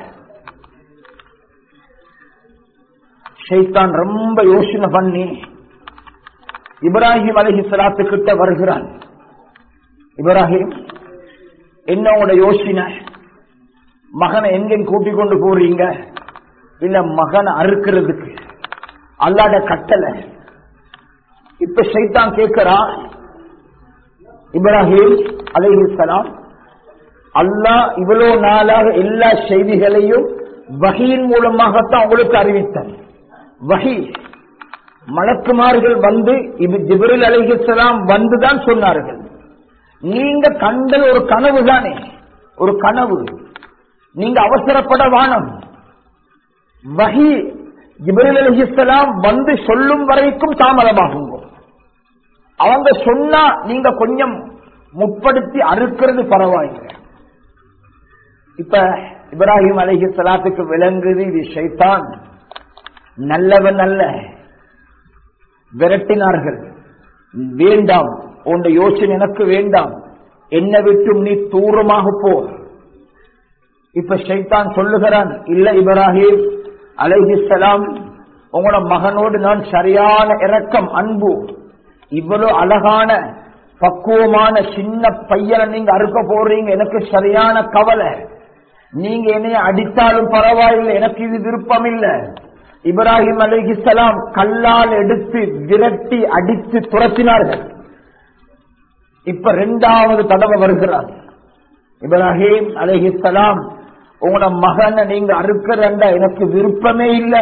ஷைத்தான் ரொம்ப யோசனை பண்ணி இப்ராஹிம் அலஹி சலாத்து கிட்ட வருகிறான் இப்ராஹிம் என்ன உங்களோட யோசனை மகனை எங்கேயும் கூட்டிக் கொண்டு போறீங்க இல்ல மகனை அறுக்கிறதுக்கு அல்லாட கட்டளை இப்ப சைத்தான் கேட்கிறா இப்ராஹிம் அலைஹிஸ்லாம் அல்லாஹ் இவ்வளவு நாளாக எல்லா செய்திகளையும் வகையின் மூலமாகத்தான் உங்களுக்கு அறிவித்தார் வகை மலக்குமார்கள் வந்து இது ஜிபரில் அலைஹிஸ்லாம் வந்துதான் சொன்னார்கள் நீங்க கண்டல் ஒரு கனவு தானே ஒரு கனவு நீங்க அவசரப்பட வானம் வகி ஜிபரில் அலிஹிஸ்லாம் வந்து சொல்லும் வரைக்கும் தாமதமாகும் அவங்க சொன்னா நீங்க கொஞ்சம் முற்படுத்தி அறுக்கிறது பரவாயில்லை இப்ப இப்ராஹிம் அலஹி சலாத்துக்கு விளங்குது இது ஷைத்தான் நல்லவன் அல்ல விரட்டினார்கள் வேண்டாம் உன் யோசனை எனக்கு வேண்டாம் என்ன விட்டும் நீ தூரமாக போ இப்ப ஷைத்தான் சொல்லுகிறான் இல்ல இப்ராஹிம் அலைஹிஸ்லாம் உங்களோட மகனோடு நான் சரியான இரக்கம் அன்பு இவ்வளவு அழகான பக்குவமான சின்ன பையனை நீங்க அறுக்க போறீங்க எனக்கு சரியான கவலை நீங்க என்னைய அடித்தாலும் பரவாயில்லை எனக்கு இது விருப்பம் இல்ல இப்ராஹிம் அலிஹிசலாம் கல்லால் எடுத்து விரட்டி அடித்து துரத்தினார்கள் இப்ப ரெண்டாவது தடவை வருகிறார் இப்ராஹிம் அலிஹிசலாம் உங்களோட மகனை நீங்க அறுக்கிறண்டா எனக்கு விருப்பமே இல்ல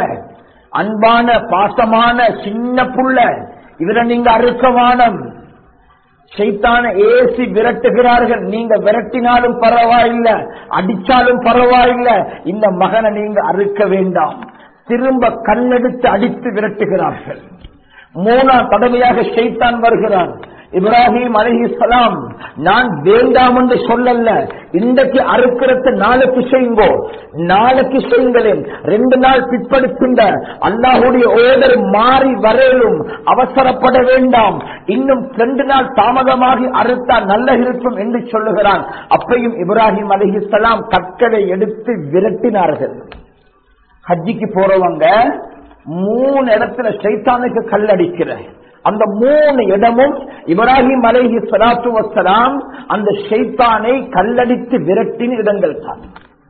அன்பான பாசமான சின்ன புள்ள இதுல நீங்க அறுக்கவானம் சைத்தான ஏசி விரட்டுகிறார்கள் நீங்க விரட்டினாலும் பரவாயில்ல அடிச்சாலும் பரவாயில்ல இந்த மகனை நீங்க அறுக்க வேண்டாம் திரும்ப கல்லெடுத்து அடித்து விரட்டுகிறார்கள் மூணாம் தடவையாக ஷைத்தான் வருகிறான் இப்ராஹிம் அலிஹிஸ்லாம் நான் வேண்டாம் என்று சொல்லல இன்றைக்கு அறுக்கிறத நாளைக்கு செய்யுங்கோ நாளைக்கு செய்யுங்களேன் ரெண்டு நாள் பிற்படுத்துங்க அல்லாஹுடைய ஓதர் மாறி வரையிலும் அவசரப்பட வேண்டாம் இன்னும் ரெண்டு நாள் தாமதமாகி அறுத்தா நல்ல இருக்கும் என்று சொல்லுகிறான் அப்பையும் இப்ராஹிம் அலிஹிஸ்லாம் கற்களை எடுத்து விரட்டினார்கள் ஹஜ்ஜிக்கு போறவங்க மூணு இடத்துல சைத்தானுக்கு கல்லடிக்கிற அந்த மூணு இடமும் இப்ராஹிம் அலைஹி சலாத்து வசலாம் அந்த ஷைத்தானை கல்லடித்து விரட்டின இடங்கள் தான்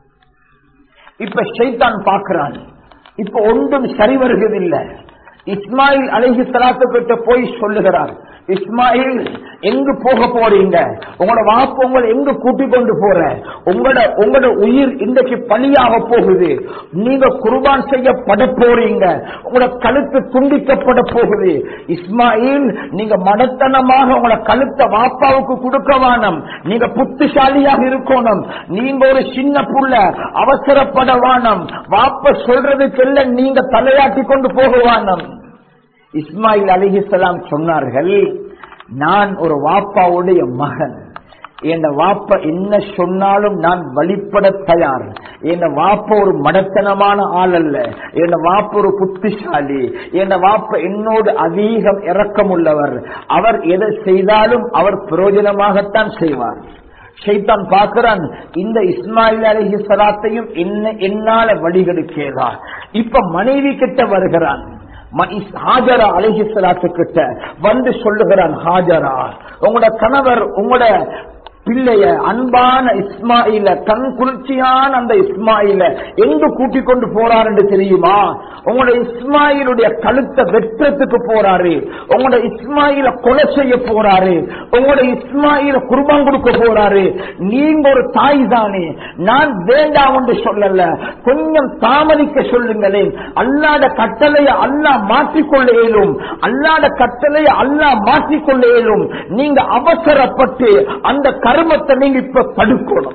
இப்ப ஷைத்தான் பார்க்கிறான் இப்ப ஒன்றும் சரி வருவதில்லை இஸ்மாயில் அலைஹி சலாத்து கிட்ட போய் சொல்லுகிறார் இஸ்மாயில் எங்கு போக போறீங்க உங்களோட வாப்பு உங்களை எங்க கூட்டிக் கொண்டு போற உங்களோட உங்களோட உயிர் இன்றைக்கு பலியாக போகுது நீங்க குர்பான் செய்யப்பட போறீங்க உங்களோட கழுத்து துண்டிக்கப்பட போகுது இஸ்மாயில் நீங்க மடத்தனமாக உங்களோட கழுத்தை வாப்பாவுக்கு கொடுக்க வேணும் நீங்க புத்திசாலியாக இருக்கணும் நீங்க ஒரு சின்ன புள்ள அவசரப்பட வானம் வாப்ப சொல்றதுக்கெல்லாம் நீங்க தலையாட்டி கொண்டு போக வானம் இஸ்மாயில் அலிஹிஸ்லாம் சொன்னார்கள் நான் ஒரு வாப்பாவுடைய மகன் என் வாப்ப என்ன சொன்னாலும் நான் வழிபட தயார் என் வாப்ப ஒரு மடத்தனமான ஆள் அல்ல என் வாப்ப ஒரு புத்திசாலி என் வாப்ப என்னோடு அதிகம் இரக்கமுள்ளவர் அவர் எதை செய்தாலும் அவர் பிரயோஜனமாகத்தான் செய்வார் ஷைத்தான் பார்க்கிறான் இந்த இஸ்மாயில் அலஹி சலாத்தையும் என்ன என்னால வழிகெடுக்கேதா இப்ப மனைவி கிட்ட வருகிறான் ஹாஜரா அலஹி சலாத்து கிட்ட வந்து சொல்லுகிறான் ஹாஜரா உங்களோட கணவர் உங்களோட பிள்ளைய அன்பான இஸ்மாயில கண் குளிர்ச்சியான அந்த இஸ்மாயில எங்கு கூட்டிக் கொண்டு போறார் என்று தெரியுமா உங்களோட இஸ்மாயிலுடைய கழுத்தை வெற்றத்துக்கு போறாரு உங்களோட இஸ்மாயில கொலை செய்ய போறாரு உங்களோட இஸ்மாயில குர்பான் கொடுக்க போறாரு நீங்க ஒரு தாய் தானே நான் வேண்டாம் என்று சொல்லல கொஞ்சம் தாமதிக்க சொல்லுங்களேன் அல்லாத கட்டளைய அல்லா மாற்றிக்கொள்ள இயலும் அல்லாத கட்டளைய அல்லா மாற்றிக்கொள்ள இயலும் நீங்க அவசரப்பட்டு அந்த கருமத்தை நீங்க இப்ப தடுக்கணும்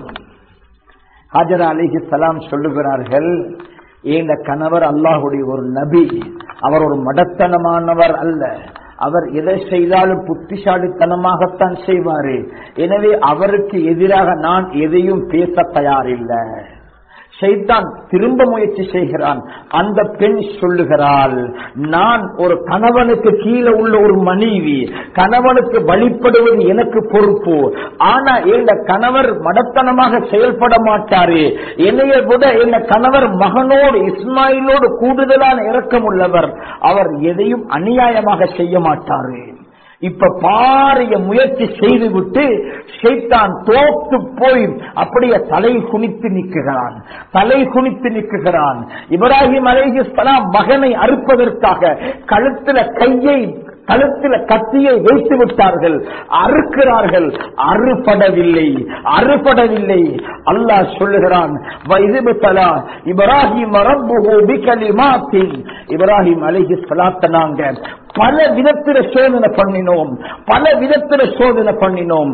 ஹாஜரா அலிஹி சலாம் சொல்லுகிறார்கள் இந்த கணவர் அல்லாஹுடைய ஒரு நபி அவர் ஒரு மடத்தனமானவர் அல்ல அவர் எதை செய்தாலும் புத்திசாலித்தனமாகத்தான் செய்வாரு எனவே அவருக்கு எதிராக நான் எதையும் பேச தயாரில்லை ஷைத்தான் திரும்ப முயற்சி செய்கிறான் அந்த பெண் சொல்லுகிறாள் நான் ஒரு கணவனுக்கு கீழே உள்ள ஒரு மனைவி கணவனுக்கு வழிபடுவது எனக்கு பொறுப்பு ஆனா எங்க கணவர் மடத்தனமாக செயல்பட மாட்டாரு என்னைய விட எங்க கணவர் மகனோடு இஸ்மாயிலோடு கூடுதலான இரக்கம் உள்ளவர் அவர் எதையும் அநியாயமாக செய்ய மாட்டாரு இப்ப பாரிய முயற்சி செய்துவிட்டு ஷைத்தான் தோத்து போய் அப்படியே தலை குனித்து நிற்கிறான் தலை குனித்து நிற்கிறான் இப்ராஹிம் அலேஹிஸ்லாம் மகனை அறுப்பதற்காக கழுத்துல கையை கழுத்துல கத்தியை வைத்து விட்டார்கள் அறுக்கிறார்கள் அறுபடவில்லை அறுபடவில்லை அல்லாஹ் சொல்லுகிறான் இப்ராஹிம் இப்ராஹிம் அலிஹி சலாத்த நாங்க பல விதத்தில சோதனை பண்ணினோம் பல விதத்தில சோதனை பண்ணினோம்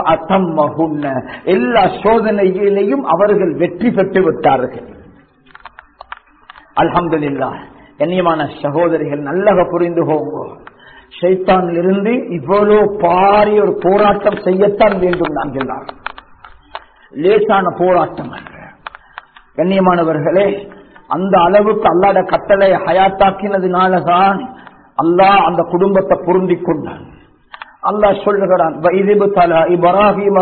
எல்லா சோதனையிலையும் அவர்கள் வெற்றி பெற்று விட்டார்கள் அல்ஹம்துல்லா கண்ணியமான சகோதரிகள் நல்லக புரிந்து போங்க ஷைத்தானில் இருந்து இவ்வளவு பாரிய ஒரு போராட்டம் செய்யத்தான் வேண்டும் நாங்கள் லேசான போராட்டம் அல்ல கண்ணியமானவர்களே அந்த அளவுக்கு அல்லாட கட்டளை ஹயாத்தாக்கினதுனாலதான் அல்லாஹ் அந்த குடும்பத்தை பொருந்தி கொண்டான் அல்லாஹ் சொல்லுகிறான் இப்ராஹிம்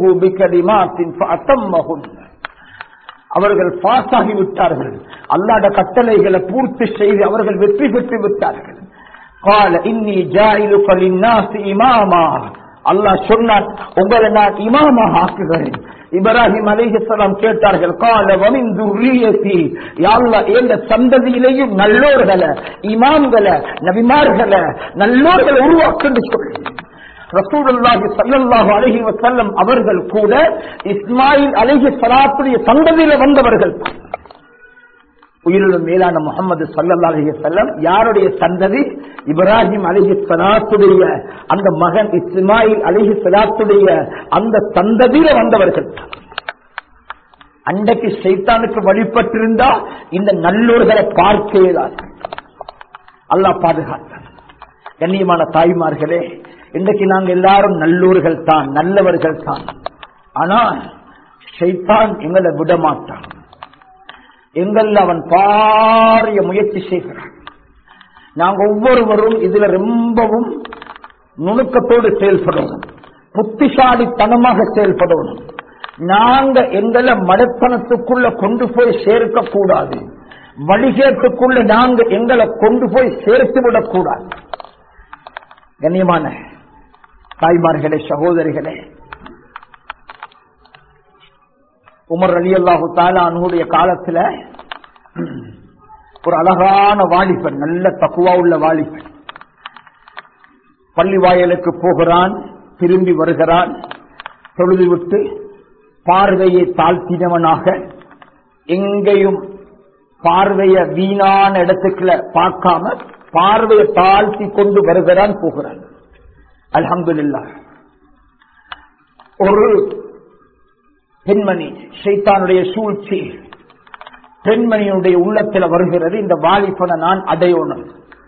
அவர்கள் பாஸ் ஆகி விட்டார்கள் அல்லாட கட்டளைகளை பூர்த்தி செய்து அவர்கள் வெற்றி பெற்று விட்டார்கள் கால இன்னி ஜாயிலுக்கு லின்னாசி இமாமா அல்லாஹ் சொன்னான் உங்களை நான் இமாமாக ஆக்குகிறேன் இப்ராஹிம் அலிஹலாம் கேட்டார்கள் கால வமின் துர்ரியத்தி யாழ்லா எந்த சந்ததியிலேயும் நல்லோர்களை இமாம்களை நபிமார்களை நல்லோர்களை உருவாக்குன்னு சொல்லி ரசூலுல்லாஹி ஸல்லல்லாஹு அலைஹி வஸல்லம் அவர்கள் கூட இஸ்மாயில் அலைஹி ஸலாத்துடைய சந்ததியில வந்தவர்கள் உயிரிலும் மேலான முகமது சல்லல்லா அலஹி செல்லம் யாருடைய சந்ததி இப்ராஹிம் அலிஹி சலாத்துடைய அந்த மகன் இஸ்மாயில் அலிஹி சலாத்துடைய அந்த சந்ததியில வந்தவர்கள் அன்றைக்கு சைத்தானுக்கு வழிபட்டிருந்தா இந்த நல்லூர்களை பார்க்கவேதான் அல்லாஹ் பாதுகாத்தான் கண்ணியமான தாய்மார்களே இன்றைக்கு நாங்க எல்லாரும் நல்லூர்கள் தான் நல்லவர்கள் தான் ஆனா ஷைத்தான் எங்களை விட மாட்டான் எங்கள் அவன் பாரிய முயற்சி செய்கிறான் நாங்க ஒவ்வொருவரும் இதுல ரொம்பவும் நுணுக்கத்தோடு செயல்படணும் புத்திசாலித்தனமாக செயல்படணும் நாங்க எங்களை மடத்தனத்துக்குள்ள கொண்டு போய் சேர்க்க கூடாது வழிகேட்டுக்குள்ள நாங்க எங்களை கொண்டு போய் சேர்த்து விடக்கூடாது கண்ணியமான தாய்மார்களே சகோதரிகளே உமர் அலி அல்லாஹு தாலானுடைய காலத்துல ஒரு அழகான வாலிபன் நல்ல தக்குவா உள்ள வாலிபன் பள்ளி வாயலுக்கு போகிறான் திரும்பி வருகிறான் தொழுது விட்டு பார்வையை தாழ்த்தினவனாக எங்கேயும் பார்வைய வீணான இடத்துக்குள்ள பார்க்காம பார்வையை தாழ்த்தி கொண்டு வருகிறான் போகிறான் அலமதுல்லா ஒரு பெண்மணி ஷைத்தானுடைய சூழ்ச்சி பெண்மணியுடைய உள்ளத்தில் வருகிறது இந்த வாலிபனை நான் அடையணும்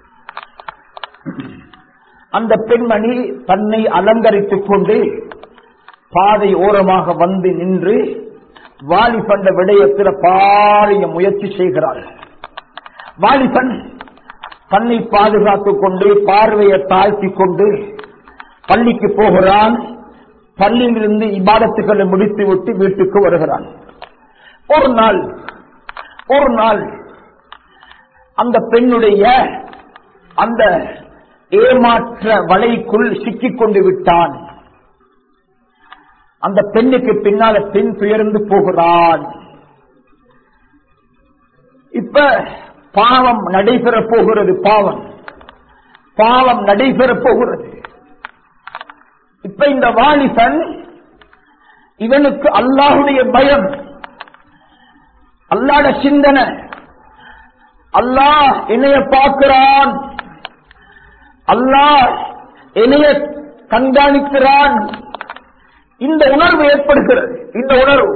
அந்த பெண்மணி தன்னை அலங்கரித்துக் கொண்டு பாதை ஓரமாக வந்து நின்று வாலிபண்ட விடயத்தில் பாரிய முயற்சி செய்கிறாள் வாலிபன் தன்னை பாதுகாத்துக் கொண்டு பார்வையை தாழ்த்தி கொண்டு பள்ளிக்கு போகிறான் பள்ளியிலிருந்து இபாதத்துக்களை முடித்து விட்டு வீட்டுக்கு வருகிறான் ஒரு நாள் ஒரு நாள் அந்த பெண்ணுடைய அந்த ஏமாற்ற வலைக்குள் சிக்கிக் கொண்டு விட்டான் அந்த பெண்ணுக்கு பின்னால பெண் துயர்ந்து போகிறான் இப்ப பாவம் நடைபெற போகிறது பாவம் பாவம் நடைபெற போகிறது இப்ப இந்த வாலிபன் இவனுக்கு அல்லாஹுடைய பயம் அல்லாட சிந்தனை அல்லாஹ் என்னைய பார்க்கிறான் அல்லாஹ் என்னைய கண்காணிக்கிறான் இந்த உணர்வு ஏற்படுகிறது இந்த உணர்வு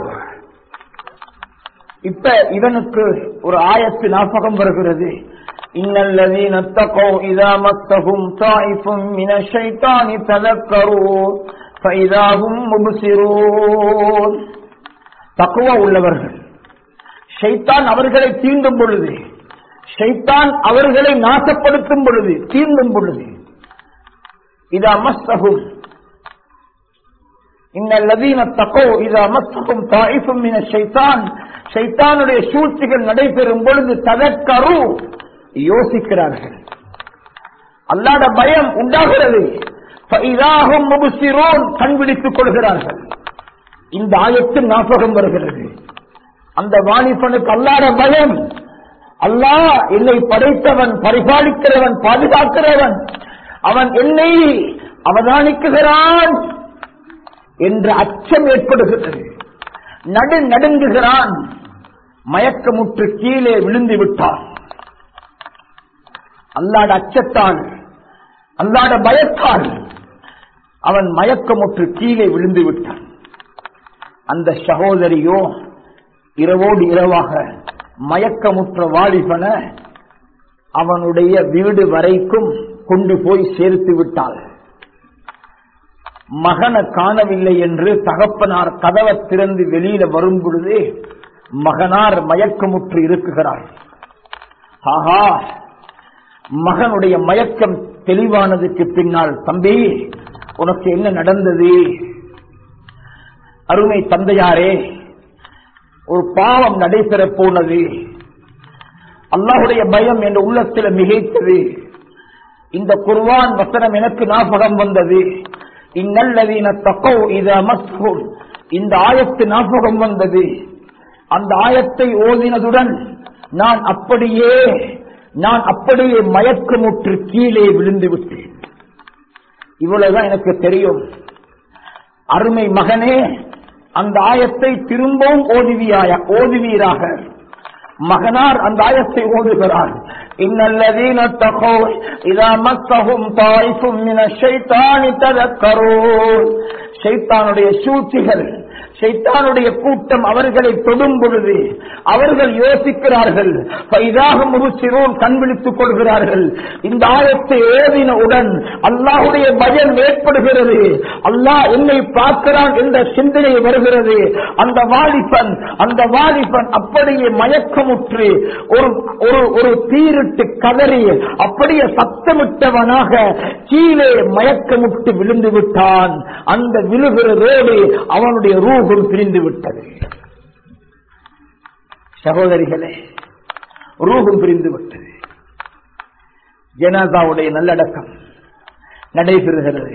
இப்ப இவனுக்கு ஒரு ஆயத்து ஞாபகம் வருகிறது இன்னல்லதீன اتقوا اذا مسهم طائف من الشيطان تذكروا فاذا هم مبصرون தக்குவா உள்ளவர்கள் ஷைத்தான் அவர்களை தீண்டும் பொழுது ஷைத்தான் அவர்களை நாசப்படுத்தும் பொழுது தீண்டும் பொழுது இது அமஸ்தகும் இன்னல்லதீன தக்கோ இது அமஸ்தகும் தாயிஃபும் மின ஷைத்தான் ஷைத்தானுடைய சூழ்ச்சிகள் நடைபெறும் பொழுது ததற்கரு யோசிக்கிறார்கள் அல்லாத பயம் உண்டாகிறது ஃபைதாஹும் முபுசிரோன் கண்பிடித்துக் கொள்கிறார்கள் இந்த ஆயத்து ஞாபகம் வருகிறது அந்த வாலிபனுக்கு அல்லாத பயம் அல்லாஹ் என்னை படைத்தவன் பரிபாலிக்கிறவன் பாதுகாக்கிறவன் அவன் என்னை அவதானிக்குகிறான் என்ற அச்சம் ஏற்படுகிறது நடு நடுங்குகிறான் மயக்கமுற்று கீழே விழுந்து விட்டான் அல்லாட அச்சத்தால் அல்லாட பயத்தால் அவன் மயக்கமுற்று கீழே விழுந்து விட்டான் அந்த சகோதரியோ இரவோடு இரவாக மயக்கமுற்ற வாலிபன அவனுடைய வீடு வரைக்கும் கொண்டு போய் சேர்த்து விட்டாள் மகனை காணவில்லை என்று தகப்பனார் கதவை திறந்து வெளியில வரும் பொழுது மகனார் மயக்கமுற்று இருக்குகிறார் ஆஹா மகனுடைய மயக்கம் தெளிவானதுக்கு பின்னால் தம்பி உனக்கு என்ன நடந்தது அருமை தந்தையாரே ஒரு பாவம் நடைபெற போனது அல்லாஹுடைய பயம் என்ற உள்ளத்தில் மிகைத்தது இந்த குர்வான் வசனம் எனக்கு ஞாபகம் வந்தது இந்நல்லவீன தக்கோ இது அமஸ்கூல் இந்த ஆயத்து ஞாபகம் வந்தது அந்த ஆயத்தை ஓதினதுடன் நான் அப்படியே நான் அப்படியே மயக்கமுற்று கீழே விழுந்து விட்டேன் இவ்வளவுதான் எனக்கு தெரியும் அருமை மகனே அந்த ஆயத்தை திரும்பவும் ஓதுவியாய ஓதுவீராக மகனார் அந்த ஆயத்தை ஓதுகிறார் இன்னல்லதீன தகோ இதா மத்தகும் தாய்ஃபும் மின ஷைத்தானி ததக்கரூன் ஷைத்தானுடைய சூழ்ச்சிகள் ஷைத்தானுடைய கூட்டம் அவர்களை தொடும் பொழுது அவர்கள் யோசிக்கிறார்கள் பைதாக முருசிரோன் கண் விழித்துக் கொள்கிறார்கள் இந்த ஆயத்தை ஏதினவுடன் அல்லாஹுடைய பயம் ஏற்படுகிறது அல்லாஹ் என்னை பார்க்கிறான் என்ற சிந்தனை வருகிறது அந்த வாலிபன் அந்த வாலிபன் அப்படியே மயக்கமுற்று ஒரு ஒரு ஒரு தீரிட்டு கதறி அப்படியே சத்தமிட்டவனாக கீழே மயக்கமுட்டு விழுந்து விட்டான் அந்த விழுகிறதோடு அவனுடைய ரூபம் பிரிந்து விட்டது சகோதரிகளே ரூபம் பிரிந்து விட்டது ஜனாதாவுடைய நல்லடக்கம் நடைபெறுகிறது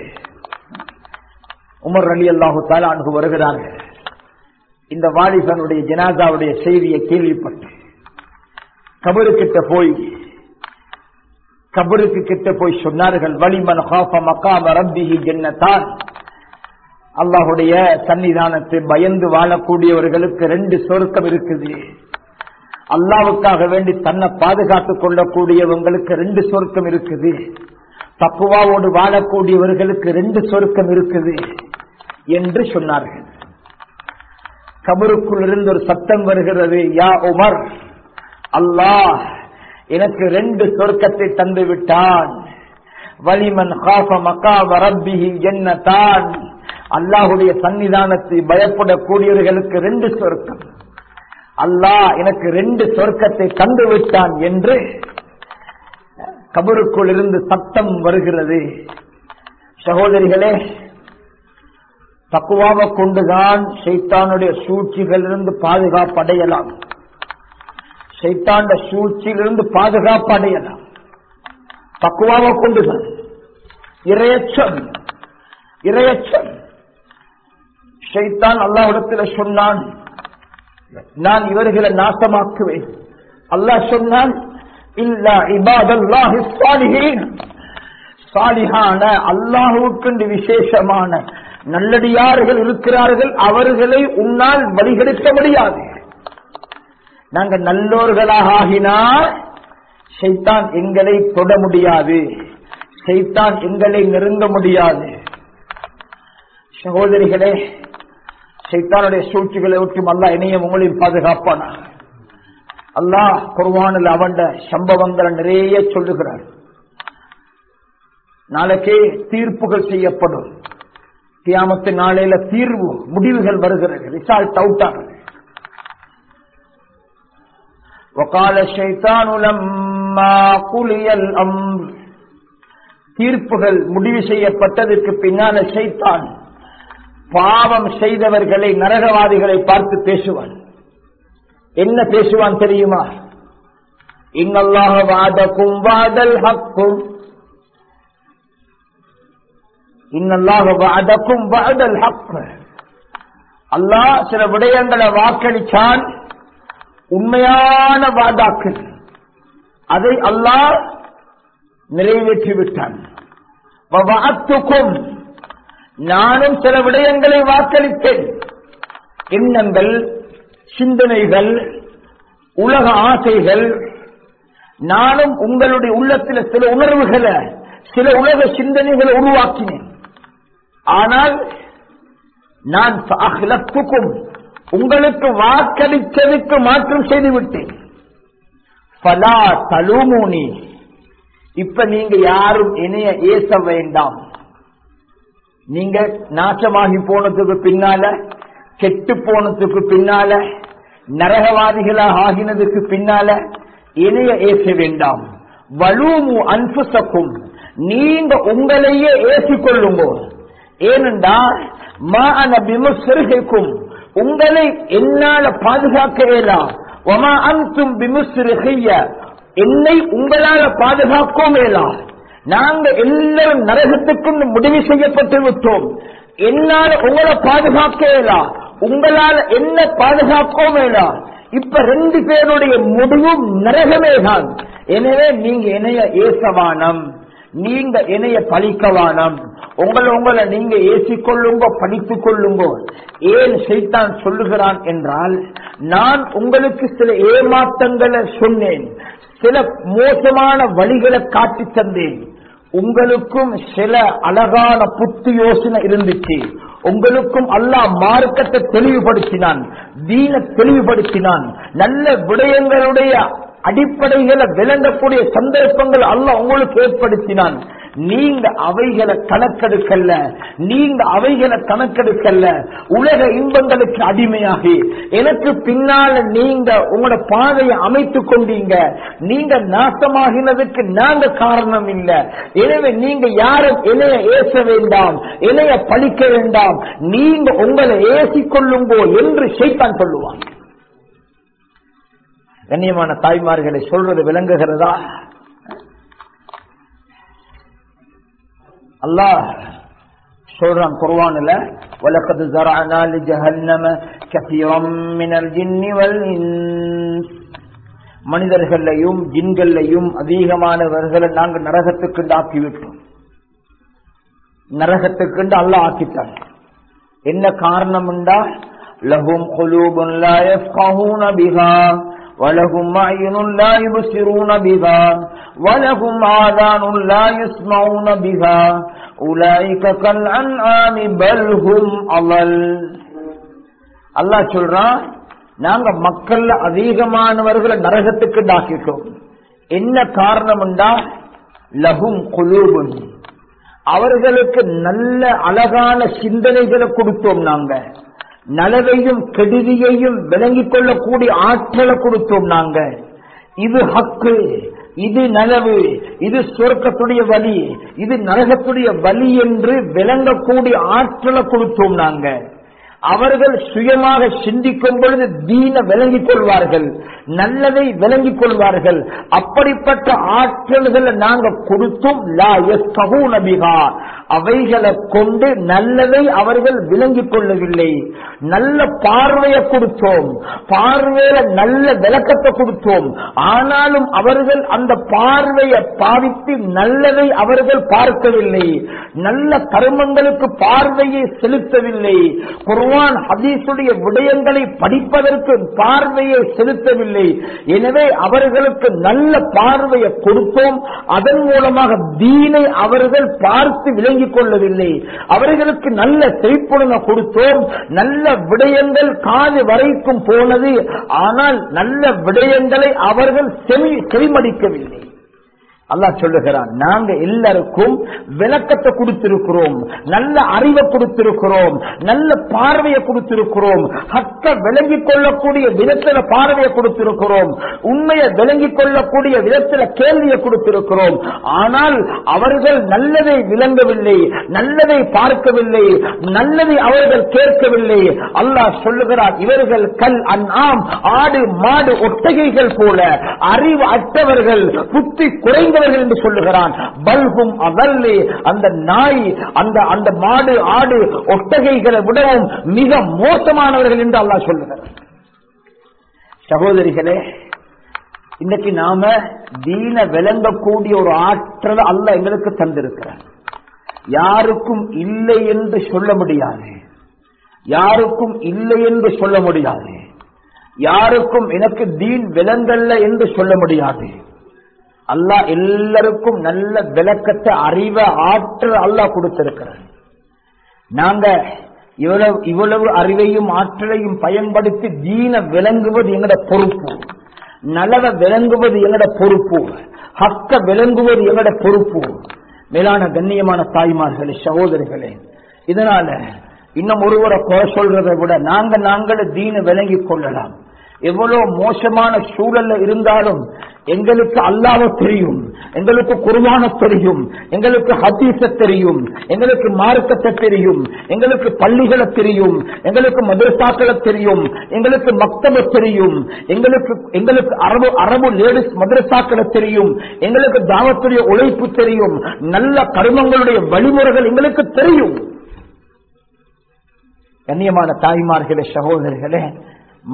உமர் அலி அல்லாஹு தாலானு வருகிறார்கள் இந்த வாலிபனுடைய ஜனாதாவுடைய செய்தியை கேள்விப்பட்டு கபரு கிட்ட போய் கபருக்கு கிட்ட போய் சொன்னார்கள் வலிமன் ஹாஃப மக்காம ரப்பிஹி ஜன்னத்தான் அல்லாஹுடைய சன்னிதானத்தை பயந்து வாழக்கூடியவர்களுக்கு ரெண்டு சொருக்கம் இருக்குது அல்லாவுக்காக வேண்டி தன்னை பாதுகாத்துக் கொள்ளக்கூடியவங்களுக்கு ரெண்டு சொருக்கம் இருக்குது தப்புவாவோடு வாழக்கூடியவர்களுக்கு ரெண்டு சொருக்கம் இருக்குது என்று சொன்னார்கள் கபருக்குள் இருந்து ஒரு சத்தம் வருகிறது யா உமர் அல்லாஹ் எனக்கு ரெண்டு சொர்க்கத்தை தந்து விட்டான் வலிமன் காஃப மக்கா வரப்பிஹி என்னத்தான் அல்லாஹுடைய சன்னிதானத்தை பயப்படக்கூடியவர்களுக்கு ரெண்டு சொர்க்கம் அல்லாஹ் எனக்கு ரெண்டு சொர்க்கத்தை தந்து விட்டான் என்று கபருக்குள் இருந்து சத்தம் வருகிறது சகோதரிகளே தக்குவாவை கொண்டுதான் சைத்தானுடைய சூழ்ச்சிகளிலிருந்து பாதுகாப்பு அடையலாம் சைத்தாண்ட சூழ்ச்சியிலிருந்து பாதுகாப்பு அடையலாம் தக்குவாவை கொண்டுதான் இரையச்சம் இரையச்சம் ஷைத்தான் அல்லாஹிடத்தில் சொன்னான் நான் இவர்களை நாசமாக்குவேன் அல்லாஹ் சொன்னான் இல்ல இபாதல்லாஹி சாலிஹீன் சாலிஹான அல்லாஹுக்கு விசேஷமான நல்லடியார்கள் இருக்கிறார்கள் அவர்களை உன்னால் வழிகெடுக்க முடியாது நாங்க நல்லோர்களாக ஆகினால் ஷைத்தான் எங்களை தொட முடியாது ஷைத்தான் எங்களை நெருங்க முடியாது சகோதரிகளே சைத்தானுடைய சூழ்ச்சிகளை விட்டு அல்லா இணையம் உங்களையும் பாதுகாப்பானா அல்லாஹ் குர்வானில் அவண்ட சம்பவங்களை நிறைய சொல்லுகிறார் நாளைக்கே தீர்ப்புகள் செய்யப்படும் கியாமத்து நாளையில தீர்வு முடிவுகள் வருகிறது ரிசால்ட் அவுட் ஆகுது وقال الشيطان لما قلي الامر தீர்ப்புகள் முடிவு செய்யப்பட்டதற்கு பின்னால ஷைத்தான் பாவம் செய்தவர்களை நரகவாதிகளை பார்த்து பேசுவான் என்ன பேசுவான் தெரியுமா இன்னல்லாக வாதக்கும் வாதல் ஹக்கும் இன்னல்லாக வாதக்கும் வாதல் ஹக் அல்லாஹ் சில விடயங்களை வாக்களிச்சான் உண்மையான வாதாக்கள் அதை அல்லாஹ் நிறைவேற்றி விட்டான் நானும் சில விடயங்களை வாக்களித்தேன் எண்ணங்கள் சிந்தனைகள் உலக ஆசைகள் நானும் உங்களுடைய உள்ளத்தில் சில உணர்வுகளை சில உலக சிந்தனைகளை உருவாக்கினேன் ஆனால் நான் அகிலத்துக்கும் உங்களுக்கு வாக்களித்ததுக்கு மாற்றம் செய்துவிட்டேன் பலா தலுமூனி இப்ப நீங்க யாரும் இணைய ஏச வேண்டாம் நீங்க நாசமாகி போனதுக்கு பின்னால கெட்டு போனதுக்கு பின்னால நரகவாதிகளாக ஆகினதுக்கு பின்னால இணைய ஏச வேண்டாம் வலுமு அன்புசக்கும் நீங்க உங்களையே ஏசிக்கொள்ளுங்க ஏனென்றா மான பிமுசிறுகைக்கும் உங்களை என்னால பாதுகாக்க இயலாம் ஒமா அன்தும் பிமுசிறுகைய என்னை உங்களால பாதுகாக்கவும் இயலாம் நாங்க எல்லாரும் நரகத்துக்கும் முடிவு செய்யப்பட்டு விட்டோம் என்னால உங்களை பாதுகாக்க இயலாம் உங்களால என்ன பாதுகாக்கவும் இயலாம் இப்ப ரெண்டு பேருடைய முடிவும் நரகமே தான் எனவே நீங்க இணைய ஏசவானம் நீங்க இணைய பழிக்கவானம் உங்களை உங்களை நீங்க ஏசிக்கொள்ளுங்கோ படித்துக் கொள்ளுங்கோ ஏன் செய்தான் சொல்லுகிறான் என்றால் நான் உங்களுக்கு சில ஏமாற்றங்களை சொன்னேன் சில மோசமான வழிகளை காட்டி தந்தேன் உங்களுக்கும் சில அழகான புத்து யோசனை இருந்துச்சு உங்களுக்கும் அல்லாஹ் மார்க்கத்தை தெளிவுபடுத்தினான் தீன தெளிவுபடுத்தினான் நல்ல விடயங்களுடைய அடிப்படைகளை விளங்கக்கூடிய சந்தர்ப்பங்கள் அல்லாஹ் உங்களுக்கு ஏற்படுத்தினான் நீங்க அவைகளை கணக்கெடுக்கல்ல நீங்க அவைகளை கணக்கெடுக்கல்ல உலக இன்பங்களுக்கு அடிமையாகி எனக்கு பின்னால நீங்க உங்களோட பாதையை அமைத்துக் கொண்டீங்க நீங்க நாசமாகினதுக்கு நாங்க காரணம் இல்ல எனவே நீங்க யாரும் இணைய ஏச வேண்டாம் இணைய பழிக்க வேண்டாம் நீங்க உங்களை ஏசிக்கொள்ளுங்கோ என்று ஷைத்தான் சொல்லுவான் கண்ணியமான தாய்மார்களை சொல்றது விளங்குகிறதா அல்லாஹ் சொல்றான் குர்வான்ல وَلَقَدْ زَرَعْنَا لِجَهَنَّمَ كَثِيرًا مِنَ الْجِنِّ وَالْإِنسِ மனிதர்களையும் ஜின்களையும் அதிகமானவர்களை நாங்கள் நரகத்துக்கு ஆக்கிவிட்டோம் நரகத்துக்கு அல்லாஹ் ஆக்கிட்டான் என்ன காரணம் என்றால் லஹும் குலூபுன் லா யஃப்கஹூன பிஹா ولهم أعين لا يبصرون بها ولهم آذان لا يسمعون بها أولئك كالأنعام بل هم أضل அல்லாஹ் சொல்றான் நாங்க மக்கள்ல அதிகமானவர்களை நரகத்துக்கு டாக்கிட்டோம் என்ன காரணம் என்றால் லகும் குலூபுன் அவர்களுக்கு நல்ல அழகான சிந்தனைகளை கொடுத்தோம் நாங்க நலவையும் கெடுதியையும் விளங்கிக் கொள்ளக்கூடிய ஆற்றலை கொடுத்தோம் நாங்க இது ஹக்கு இது நலவு இது சொர்க்கத்துடைய வழி இது நரகத்துடைய வழி என்று விளங்கக்கூடிய ஆற்றலை கொடுத்தோம் நாங்க அவர்கள் சுயமாக சிந்திக்கும் பொழுது தீன விளங்கிக் கொள்வார்கள் நல்லதை விளங்கிக் கொள்வார்கள் அப்படிப்பட்ட ஆற்றல்களை நாங்க கொடுத்தும் லா யஸ்கஹூன பிஹா அவைகளை கொண்டு நல்லதை அவர்கள் விளங்கிக் கொள்ளவில்லை நல்ல பார்வையை கொடுத்தோம் பார்வையில நல்ல விளக்கத்தை கொடுத்தோம் ஆனாலும் அவர்கள் அந்த பார்வையை பாவித்து நல்லதை அவர்கள் பார்க்கவில்லை நல்ல கர்மங்களுக்கு பார்வையை செலுத்தவில்லை குர்வான் ஹதீஸுடைய விடயங்களை படிப்பதற்கு பார்வையை செலுத்தவில்லை எனவே அவர்களுக்கு நல்ல பார்வையை கொடுத்தோம் அதன் மூலமாக தீனை அவர்கள் பார்த்து விளங்கிக் கொள்ளவில்லை அவர்களுக்கு நல்ல செய்ப்புணனை கொடுத்தோம் நல்ல விடயங்கள் காது வரைக்கும் போனது ஆனால் நல்ல விடயங்களை அவர்கள் செவி செவிமடிக்கவில்லை அல்லாஹ் சொல்லுகிறான் நாங்க எல்லாருக்கும் விளக்கத்தை கொடுத்திருக்கிறோம் நல்ல அறிவை கொடுத்திருக்கிறோம் நல்ல பார்வையை கொடுத்திருக்கிறோம் ஹக்க விளங்கிக் கொள்ளக்கூடிய விதத்துல பார்வையை கொடுத்திருக்கிறோம் உண்மையை விளங்கிக் கொள்ளக்கூடிய விதத்துல கேள்வியை கொடுத்திருக்கிறோம் ஆனால் அவர்கள் நல்லதை விளங்கவில்லை நல்லதை பார்க்கவில்லை நல்லதை அவர்கள் கேட்கவில்லை அல்லாஹ் சொல்லுகிறார் இவர்கள் கல் அன்ஆம் ஆடு மாடு ஒட்டகைகள் போல அறிவு அற்றவர்கள் புத்தி குறைந்தவர்கள் என்று சொல்லுகிறான் பல்கும் அதல்லே அந்த நாய் அந்த அந்த மாடு ஆடு ஒட்டகைகளை விடவும் மிக மோசமானவர்கள் என்று அல்லாஹ் சொல்லுகிறார் சகோதரிகளே இன்னைக்கு நாம தீன விளங்கக்கூடிய ஒரு ஆற்றல் அல்ல எங்களுக்கு தந்திருக்கிறார் யாருக்கும் இல்லை என்று சொல்ல முடியாது யாருக்கும் இல்லை என்று சொல்ல முடியாது யாருக்கும் எனக்கு தீன் விளங்கல்ல என்று சொல்ல முடியாது அல்லாஹ் எல்லாருக்கும் நல்ல விளக்கத்தை அறிவ ஆற்றல் அல்லாஹ் கொடுத்திருக்கிறார் நாங்க இவ்வளவு இவ்வளவு அறிவையும் ஆற்றலையும் பயன்படுத்தி தீன விளங்குவது எங்கட பொறுப்பு நலவை விளங்குவது எங்கட பொறுப்பு ஹக்க விளங்குவது எங்கட பொறுப்பு மேலான கண்ணியமான தாய்மார்களே சகோதரிகளே இதனால இன்னும் ஒருவரை குறை சொல்றதை விட நாங்க நாங்களே தீன விளங்கிக் கொள்ளலாம் எவ்வளவு மோசமான சூழல்ல இருந்தாலும் எங்களுக்கு அல்லாவ தெரியும் எங்களுக்கு குருவான தெரியும் எங்களுக்கு ஹதீச தெரியும் எங்களுக்கு மார்க்கத்தை தெரியும் எங்களுக்கு பள்ளிகளை தெரியும் எங்களுக்கு மதரசாக்களை தெரியும் எங்களுக்கு மக்தப தெரியும் எங்களுக்கு எங்களுக்கு அரபு அரபு லேடிஸ் மதரசாக்களை தெரியும் எங்களுக்கு தாவத்துடைய உழைப்பு தெரியும் நல்ல கருமங்களுடைய வழிமுறைகள் எங்களுக்கு தெரியும் கண்ணியமான தாய்மார்களே சகோதரிகளே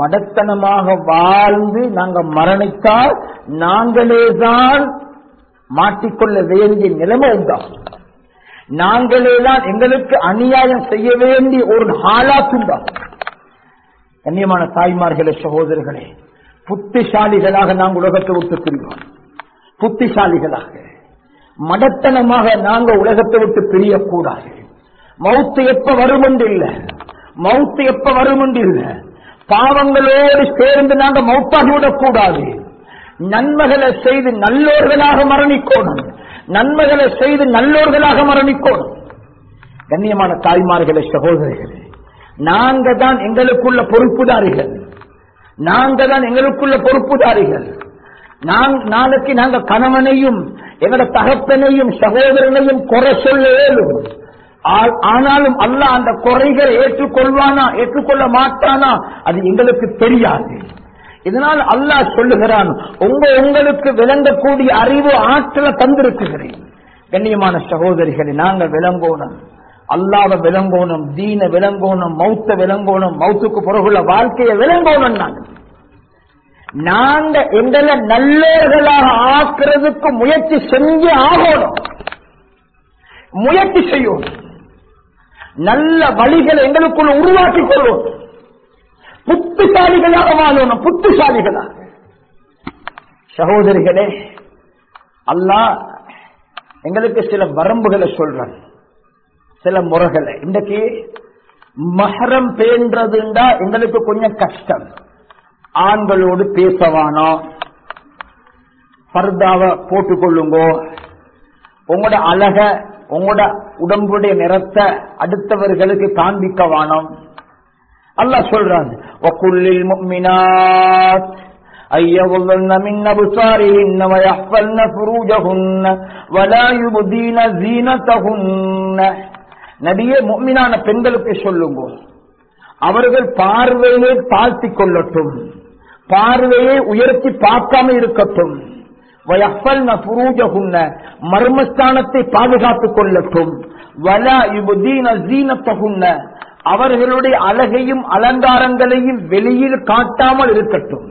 மடத்தனமாக வாழ்ந்து நாங்க மரணித்தால் நாங்களே தான் மாட்டிக்கொள்ள வேண்டிய நிலைமை உண்டாகும் நாங்களே தான் எங்களுக்கு அநியாயம் செய்ய வேண்டிய ஒரு ஹாலாத்துண்டாகும் கண்ணியமான தாய்மார்களே சகோதரர்களே புத்திசாலிகளாக நாங்கள் உலகத்தை விட்டு பிரிவோம் புத்திசாலிகளாக மடத்தனமாக நாங்க உலகத்தை விட்டு பிரியக்கூடாது மவுத்து எப்ப வரும் என்று இல்ல மவுத்து எப்ப வரும் என்று இல்ல பாவங்களோடு சேர்ந்து நாங்க மௌத்தாகிவிடக் கூடாது நன்மைகளை செய்து நல்லோர்களாக மரணிக்கோணும் நன்மைகளை செய்து நல்லோர்களாக மரணிக்கோணும் கண்ணியமான தாய்மார்களே சகோதரிகளே நாங்க தான் எங்களுக்குள்ள பொறுப்புதாரிகள் நாங்க தான் எங்களுக்குள்ள பொறுப்புதாரிகள் நாளைக்கு நாங்க கணவனையும் எங்களோட தகப்பனையும் சகோதரனையும் குறை சொல்ல இயலும் ஆனாலும் அல்ல அந்த குறைகளை ஏற்றுக்கொள்வானா ஏற்றுக்கொள்ள மாட்டானா அது எங்களுக்கு தெரியாது இதனால் அல்லாஹ் சொல்லுகிறான் உங்க உங்களுக்கு விளங்கக்கூடிய அறிவு ஆற்றலை தந்திருக்குகிறேன் கண்ணியமான சகோதரிகளை நாங்க விளங்கோணும் அல்லாத விளங்கோணும் தீன விளங்கோணும் மௌத்த விளங்கோணும் மௌத்துக்கு பிறகுள்ள வாழ்க்கையை விளங்கோணும் நாங்கள் நாங்க எங்களை நல்லவர்களாக ஆக்குறதுக்கு முயற்சி செஞ்சு ஆகணும் முயற்சி செய்யும் நல்ல வழிகளை எங்களுக்குள்ள உருவாக்கிக் கொள்வோம் புத்திசாலிகளாக வாழணும் புத்திசாலிகளாக சகோதரிகளே அல்லாஹ் எங்களுக்கு சில வரம்புகளை சொல்றான் சில முறைகளை இன்றைக்கு மகரம் பேன்றதுண்டா எங்களுக்கு கொஞ்சம் கஷ்டம் ஆண்களோடு பேசவானோ பர்தாவை போட்டுக்கொள்ளுங்கோ உங்களோட அழக உங்களோட உடம்புடைய நிறத்தை அடுத்தவர்களுக்கு காண்பிக்க வானோம் அல்லாஹ் சொல்றான் وَقُلِّلْ مُؤْمِنَاتِ أن يغضن من أبصارهن ويحفظن فروجهن ولا يبدين زينتهن நபியே முக்மினான பெண்களுக்கு சொல்லுங்க அவர்கள் பார்வையை தாழ்த்தி கொள்ளட்டும் பார்வையை உயர்த்தி பார்க்காம இருக்கட்டும் வயஃபல்ன புரூஜகுன்ன மர்மஸ்தானத்தை பாதுகாத்துக் கொள்ளட்டும் வல யுபதீன ஜீனத்தகுன்ன அவர்களுடைய அழகையும் அலங்காரங்களையும் வெளியில் காட்டாமல் இருக்கட்டும்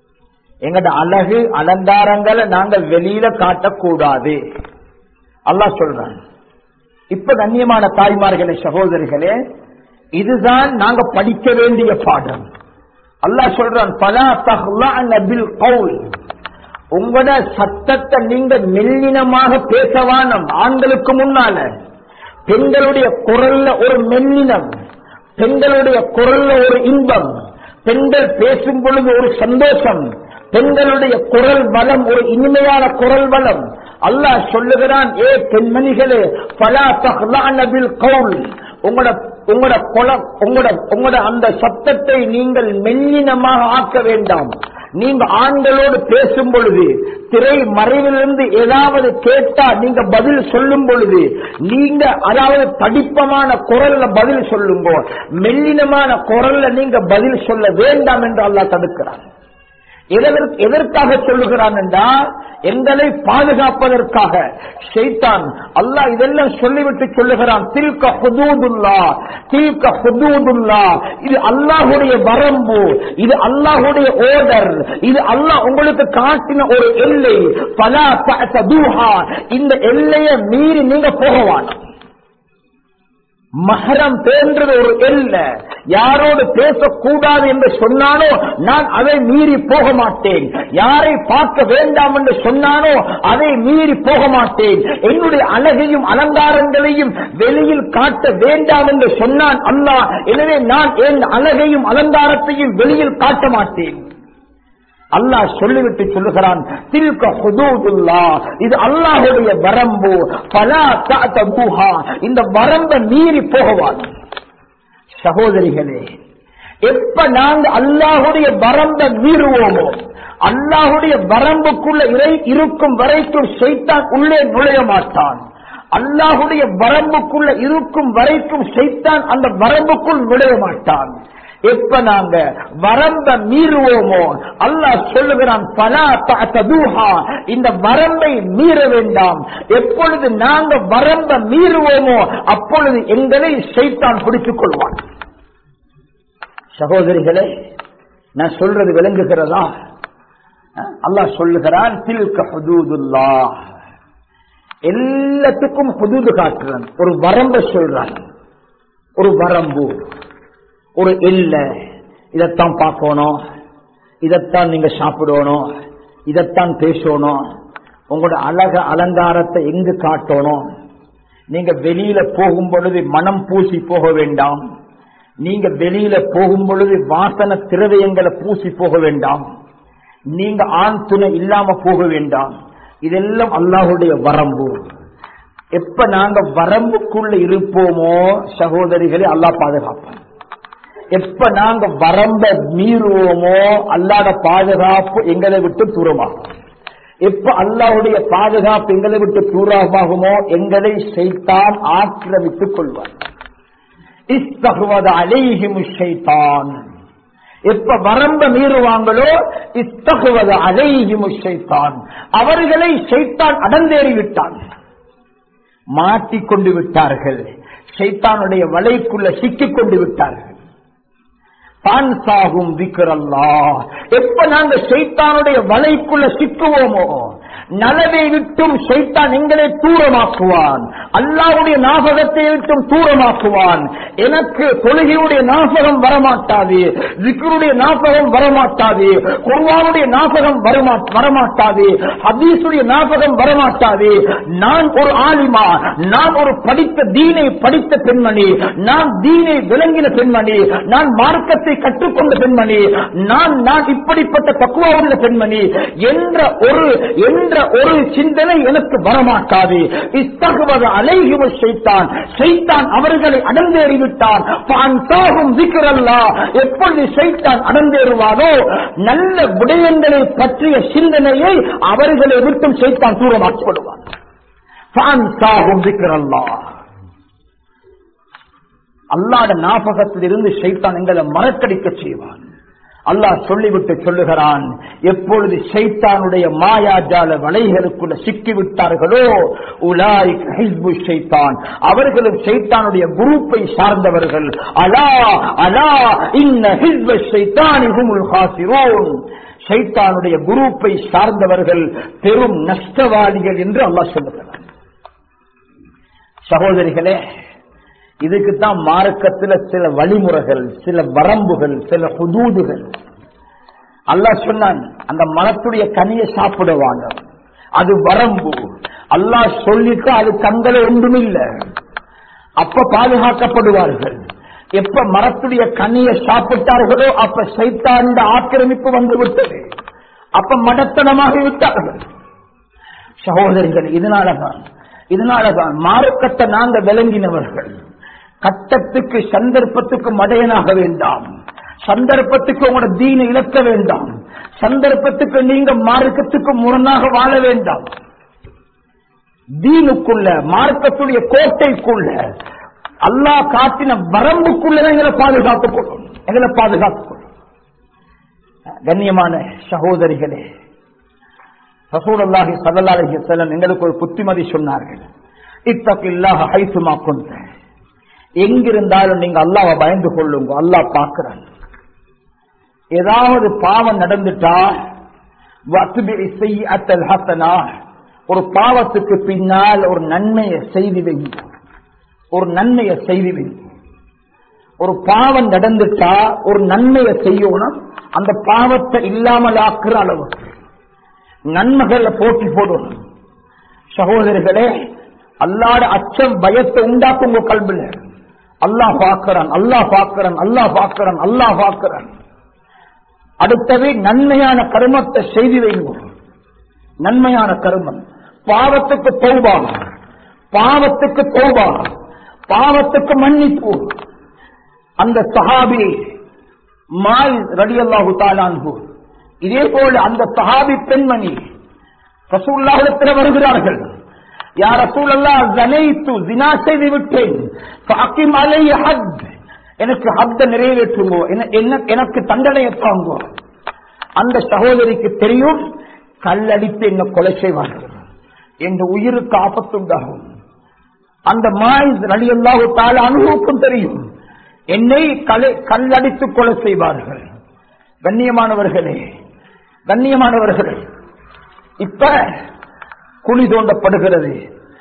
எங்கட அழகு அலங்காரங்களை நாங்கள் வெளியில காட்டக்கூடாது அல்லாஹ் சொல்றான் இப்ப கண்ணியமான தாய்மார்களே சகோதரிகளே இதுதான் நாங்க படிக்க வேண்டிய பாடம் அல்லாஹ் சொல்றான் பலா தஹ்லான பில் கவுல் உங்களோட சத்தத்தை நீங்க மெல்லினமாக பேசவானம் ஆண்களுக்கு முன்னால பெண்களுடைய குரல்ல ஒரு மெல்லினம் பெண்களுடைய குரல்ல ஒரு இன்பம் பெண்கள் பேசும் பொழுது ஒரு சந்தோஷம் பெண்களுடைய குரல் பலம் ஒரு இனிமையான குரல் பலம் அல்லாஹ் சொல்லுகிறான் ஏ பெண்மணிகளே பலா தஹ்லானபில் கவுல் உங்களோட உங்களோட கொல உங்களோட உங்களோட அந்த சத்தத்தை நீங்கள் மெல்லினமாக ஆக்க வேண்டாம் நீங்க ஆண்களோடு பேசும் பொழுது திரை மறைவிலிருந்து ஏதாவது கேட்டா நீங்க பதில் சொல்லும் பொழுது நீங்க அதாவது தடிப்பமான குரல்ல பதில் சொல்லுங்க மெல்லினமான குரல்ல நீங்க பதில் சொல்ல வேண்டாம் என்று அல்லாஹ் தடுக்கிறான் எதற்கு- எதற்காக சொல்லுகிறான் என்றால் எங்களை பாதுகாப்பதற்காக ஷைத்தான் அல்லாஹ் இதெல்லாம் சொல்லிவிட்டு சொல்லுகிறான் தில்க ஹுதூதுல்லா தில்க ஹுதூதுல்லா இது அல்லாஹுடைய வரம்பு இது அல்லாஹுடைய ஓர்டர் இது அல்லாஹ் உங்களுக்கு காட்டின ஒரு எல்லை பலா தூஹா இந்த எல்லையை மீறி நீங்க போகவான் மகரம் பேன்றது ஒரு எல்ல யாரோடு பேசக்கூடாது என்று சொன்னானோ நான் அதை மீறி போக மாட்டேன் யாரை பார்க்க வேண்டாம் என்று சொன்னானோ அதை மீறி போக மாட்டேன் என்னுடைய அழகையும் அலங்காரங்களையும் வெளியில் காட்ட வேண்டாம் என்று சொன்னான் அல்லாஹ் எனவே நான் என் அழகையும் அலங்காரத்தையும் வெளியில் காட்ட மாட்டேன் அல்லாஹ் சொல்லிவிட்டு சொல்லுகிறான் தில்க ஹுதூதுல்லா இது அல்லாஹுடைய வரம்பு பலா தஅதபூஹா இந்த வரம்பை மீறி போகவான் சகோதரிகளே எப்ப நாங்க அல்லாஹுடைய வரம்பை மீறுவோமோ அல்லாஹுடைய வரம்புக்குள்ள இறை இருக்கும் வரைக்கும் செய்தான் உள்ளே நுழைய மாட்டான் அல்லாஹுடைய வரம்புக்குள்ள இருக்கும் வரைக்கும் செய்தான் அந்த வரம்புக்குள் நுழைய மாட்டான் எப்ப நாங்க வரம்ப மீறுவோமோ அல்லாஹ் சொல்லுகிறான் பலா தஅதூஹா இந்த வரம்பை மீற வேண்டாம் எப்பொழுது நாங்க வரம்ப மீறுவோமோ அப்பொழுது எங்களை சைத்தான் பிடித்துக் கொள்வான் சகோதரிகளே நான் சொல்றது விளங்குகிறதா அஹ், அல்லாஹ் சொல்லுகிறான் தில்க ஹுதூதுல்லாஹ் எல்லாத்துக்கும் புதுது காட்டுறான் ஒரு வரம்ப சொல்றான் ஒரு வரம்பு ஒரு எல்லை இதைத்தான் பார்க்கணும் இதைத்தான் நீங்க சாப்பிடணும் இதைத்தான் பேசணும் உங்களோட அழக அலங்காரத்தை எங்கு காட்டணும் நீங்க வெளியில போகும் பொழுது மனம் பூசி போக வேண்டாம் நீங்க வெளியில போகும் பொழுது வாசன திரவியங்களை பூசி போக வேண்டாம் நீங்க ஆண் துணை இல்லாம போக வேண்டாம் இதெல்லாம் அல்லாஹுடைய வரம்பு எப்ப நாங்க வரம்புக்குள்ள இருப்போமோ சகோதரிகளை அல்லாஹ் பாதுகாப்பான் எப்ப நாங்க வரம்ப மீறுவோமோ அல்லாத பாதுகாப்பு எங்களை விட்டு தூரமாகும் எப்ப அல்லாஹுடைய பாதுகாப்பு எங்களை விட்டு தூரமாகுமோ எங்களை செய்தான் ஆக்கிரமித்துக் கொள்வார் இஸ்தகுவது அலைஹிமு ஷைத்தான் எப்ப வரம்ப மீறுவாங்களோ இத்தகுவது அலைஹிமு ஷைத்தான் அவர்களை ஷைத்தான் அடந்தேறி விட்டான் மாட்டிக்கொண்டு விட்டார்கள் ஷைத்தானுடைய வலைக்குள்ள சிக்கிக் கொண்டு விட்டார்கள் பான்சாகும் விக்கிறல்லா எப்ப நாங்க ஷைத்தானுடைய வலைக்குள்ள சிக்குவோமோ நலவை விட்டும் ஷைத்தான் எங்களை தூரமாக்குவான் அல்லாவுடைய ஞாபகத்தை விட்டும் தூரமாக்குவான் எனக்கு தொழுகையுடைய ஞாபகம் வரமாட்டாது விக்ருடைய ஞாபகம் வரமாட்டாது குர்வானுடைய ஞாபகம் வரமா- வரமாட்டாது ஹதீஸுடைய ஞாபகம் வரமாட்டாது நான் ஒரு ஆலிமா நான் ஒரு படித்த தீனை படித்த பெண்மணி நான் தீனை விளங்கின பெண்மணி நான் மார்க்கத்தை கற்றுக்கொண்ட பெண்மணி நான் நான் இப்படிப்பட்ட பக்குவாவுள்ள பெண்மணி என்ற ஒரு என்ற ஒரு சிந்தனை எனக்கு வரமாட்டாது இத்தகுவது அலைகுவ செய்தான் செய்தான் அவர்களை அடந்தேறிவிட்டான் பான்சாகும் விக்கிரல்லா எப்பொழுது செய்தான் அடந்தேறுவாரோ நல்ல விடயங்களை பற்றிய சிந்தனையை அவர்களை விட்டும் செய்தான் தூரமாக்கிவிடுவான் பான்சாகும் விக்கிரல்லா அல்லாட ஞாபகத்தில் இருந்து ஷைத்தான் எங்களை மறக்கடிக்க செய்வான் அல்லாஹ் சொல்லிவிட்டு சொல்லுகிறான் எப்பொழுது ஷைத்தானுடைய மாயாஜால வலைகளுக்குள்ள சிக்கிவிட்டார்களோ உலாய் ஹிஸ்பு ஷைத்தான் அவர்களும் ஷைத்தானுடைய குரூப்பை சார்ந்தவர்கள் அலா அலா இன்ன ஹிஸ்ப ஷைத்தானிஹுமுல் ஹாசிரோன் ஷைத்தானுடைய குரூப்பை சார்ந்தவர்கள் பெரும் நஷ்டவாதிகள் என்று அல்லாஹ் சொல்லுகிறான் சகோதரிகளே இதுக்குத்தான் மார்க்கத்தில் சில வழிமுறைகள் சில வரம்புகள் சில ஹுதூதுகள் அல்லாஹ் சொன்னான் அந்த மரத்துடைய கனியை சாப்பிடுவாங்க அது வரம்பு அல்லாஹ் சொல்லிட்டு அது தங்களை ஒன்றும் இல்லை அப்ப பாதுகாக்கப்படுவார்கள் எப்ப மரத்துடைய கனியை சாப்பிட்டார்களோ அப்ப சைத்தாண்ட ஆக்கிரமிப்பு வந்து விட்டது அப்ப மடத்தனமாக விட்டார்கள் சகோதரிகள் இதனாலதான் இதனாலதான் மார்க்கத்தை நாங்க விளங்கினவர்கள் கட்டத்துக்கு சந்தர்ப்பத்துக்கு மடையனாக வேண்டாம் சந்தர்ப்பத்துக்கு உங்களோட தீனை இழக்க வேண்டாம் சந்தர்ப்பத்துக்கு நீங்க மார்க்கத்துக்கு முரணாக வாழ வேண்டாம் தீனுக்குள்ள மார்க்கத்துடைய கோட்டைக்குள்ள அல்லாஹ் காட்டின வரம்புக்குள்ள எங்களை பாதுகாத்துக் கொள்ளும் எங்களை பாதுகாத்துக் கொள்ளும் கண்ணியமான சகோதரிகளே ரசூலுல்லாஹி ஸல்லல்லாஹு அலைஹி வஸல்லம் எங்களுக்கு ஒரு புத்திமதி சொன்னார்கள் இத்தகில்லாஹ ஹைசுமா குன்த எங்கிருந்தாலும் நீங்க அல்லாஹ்வை பயந்து கொள்ளுங்க அல்லாஹ் பார்க்கிறான் ஏதாவது பாவம் நடந்துட்டா வத்பிஇ ஸய்யிஅத்தல் ஹஸனா ஒரு பாவத்துக்கு பின்னால் ஒரு நன்மையை செய்தி வைங்க ஒரு நன்மையை செய்தி வைங்க ஒரு பாவம் நடந்துட்டா ஒரு நன்மையை செய்யணும் அந்த பாவத்தை இல்லாமல் ஆக்குற அளவுக்கு நன்மைகளை போட்டி போடணும் சகோதரர்களே அல்லாட அச்சம் பயத்தை உண்டாக்கும் உங்க கல்வில அல்லாஹ் பார்க்கிறான் அல்லாஹ் பார்க்கிறான் அல்லாஹ் பார்க்கிறான் அல்லாஹ் பார்க்கிறான் அடுத்தது நன்மையான கருமத்தை செய்து வைங்க நன்மையான கருமம் பாவத்துக்கு தௌபா பாவத்துக்கு தௌபா பாவத்துக்கு மன்னிப்பு அந்த சஹாபி மாய் ரடியல்லாஹு தாலான்ஹு இதே போல அந்த சஹாபி பெண்மணி ரசூல்லாவிடத்தில் வருகிறார்கள் யார் ரசூலல்லா ஜனைத்து தினா செய்து விட்டேன் ஃபாக்கிம் அலைய ஹத் எனக்கு ஹத்த நிறைவேற்றுங்கோ என்ன- என்ன- எனக்கு தண்டனையை தாங்கோ அந்த சகோதரிக்கு தெரியும் கல்லடித்து என்ன கொலை செய்வார்கள் என்ற உயிருக்கு ஆபத்துண்டாகும் அந்த மாய் ரலியல்லாஹு தால அனுபவக்கும் தெரியும் என்னை கலை கல்லடித்து கொலை செய்வார்கள் கண்ணியமானவர்களே கண்ணியமானவர்களே இப்ப குழி தோண்டப்படுகிறது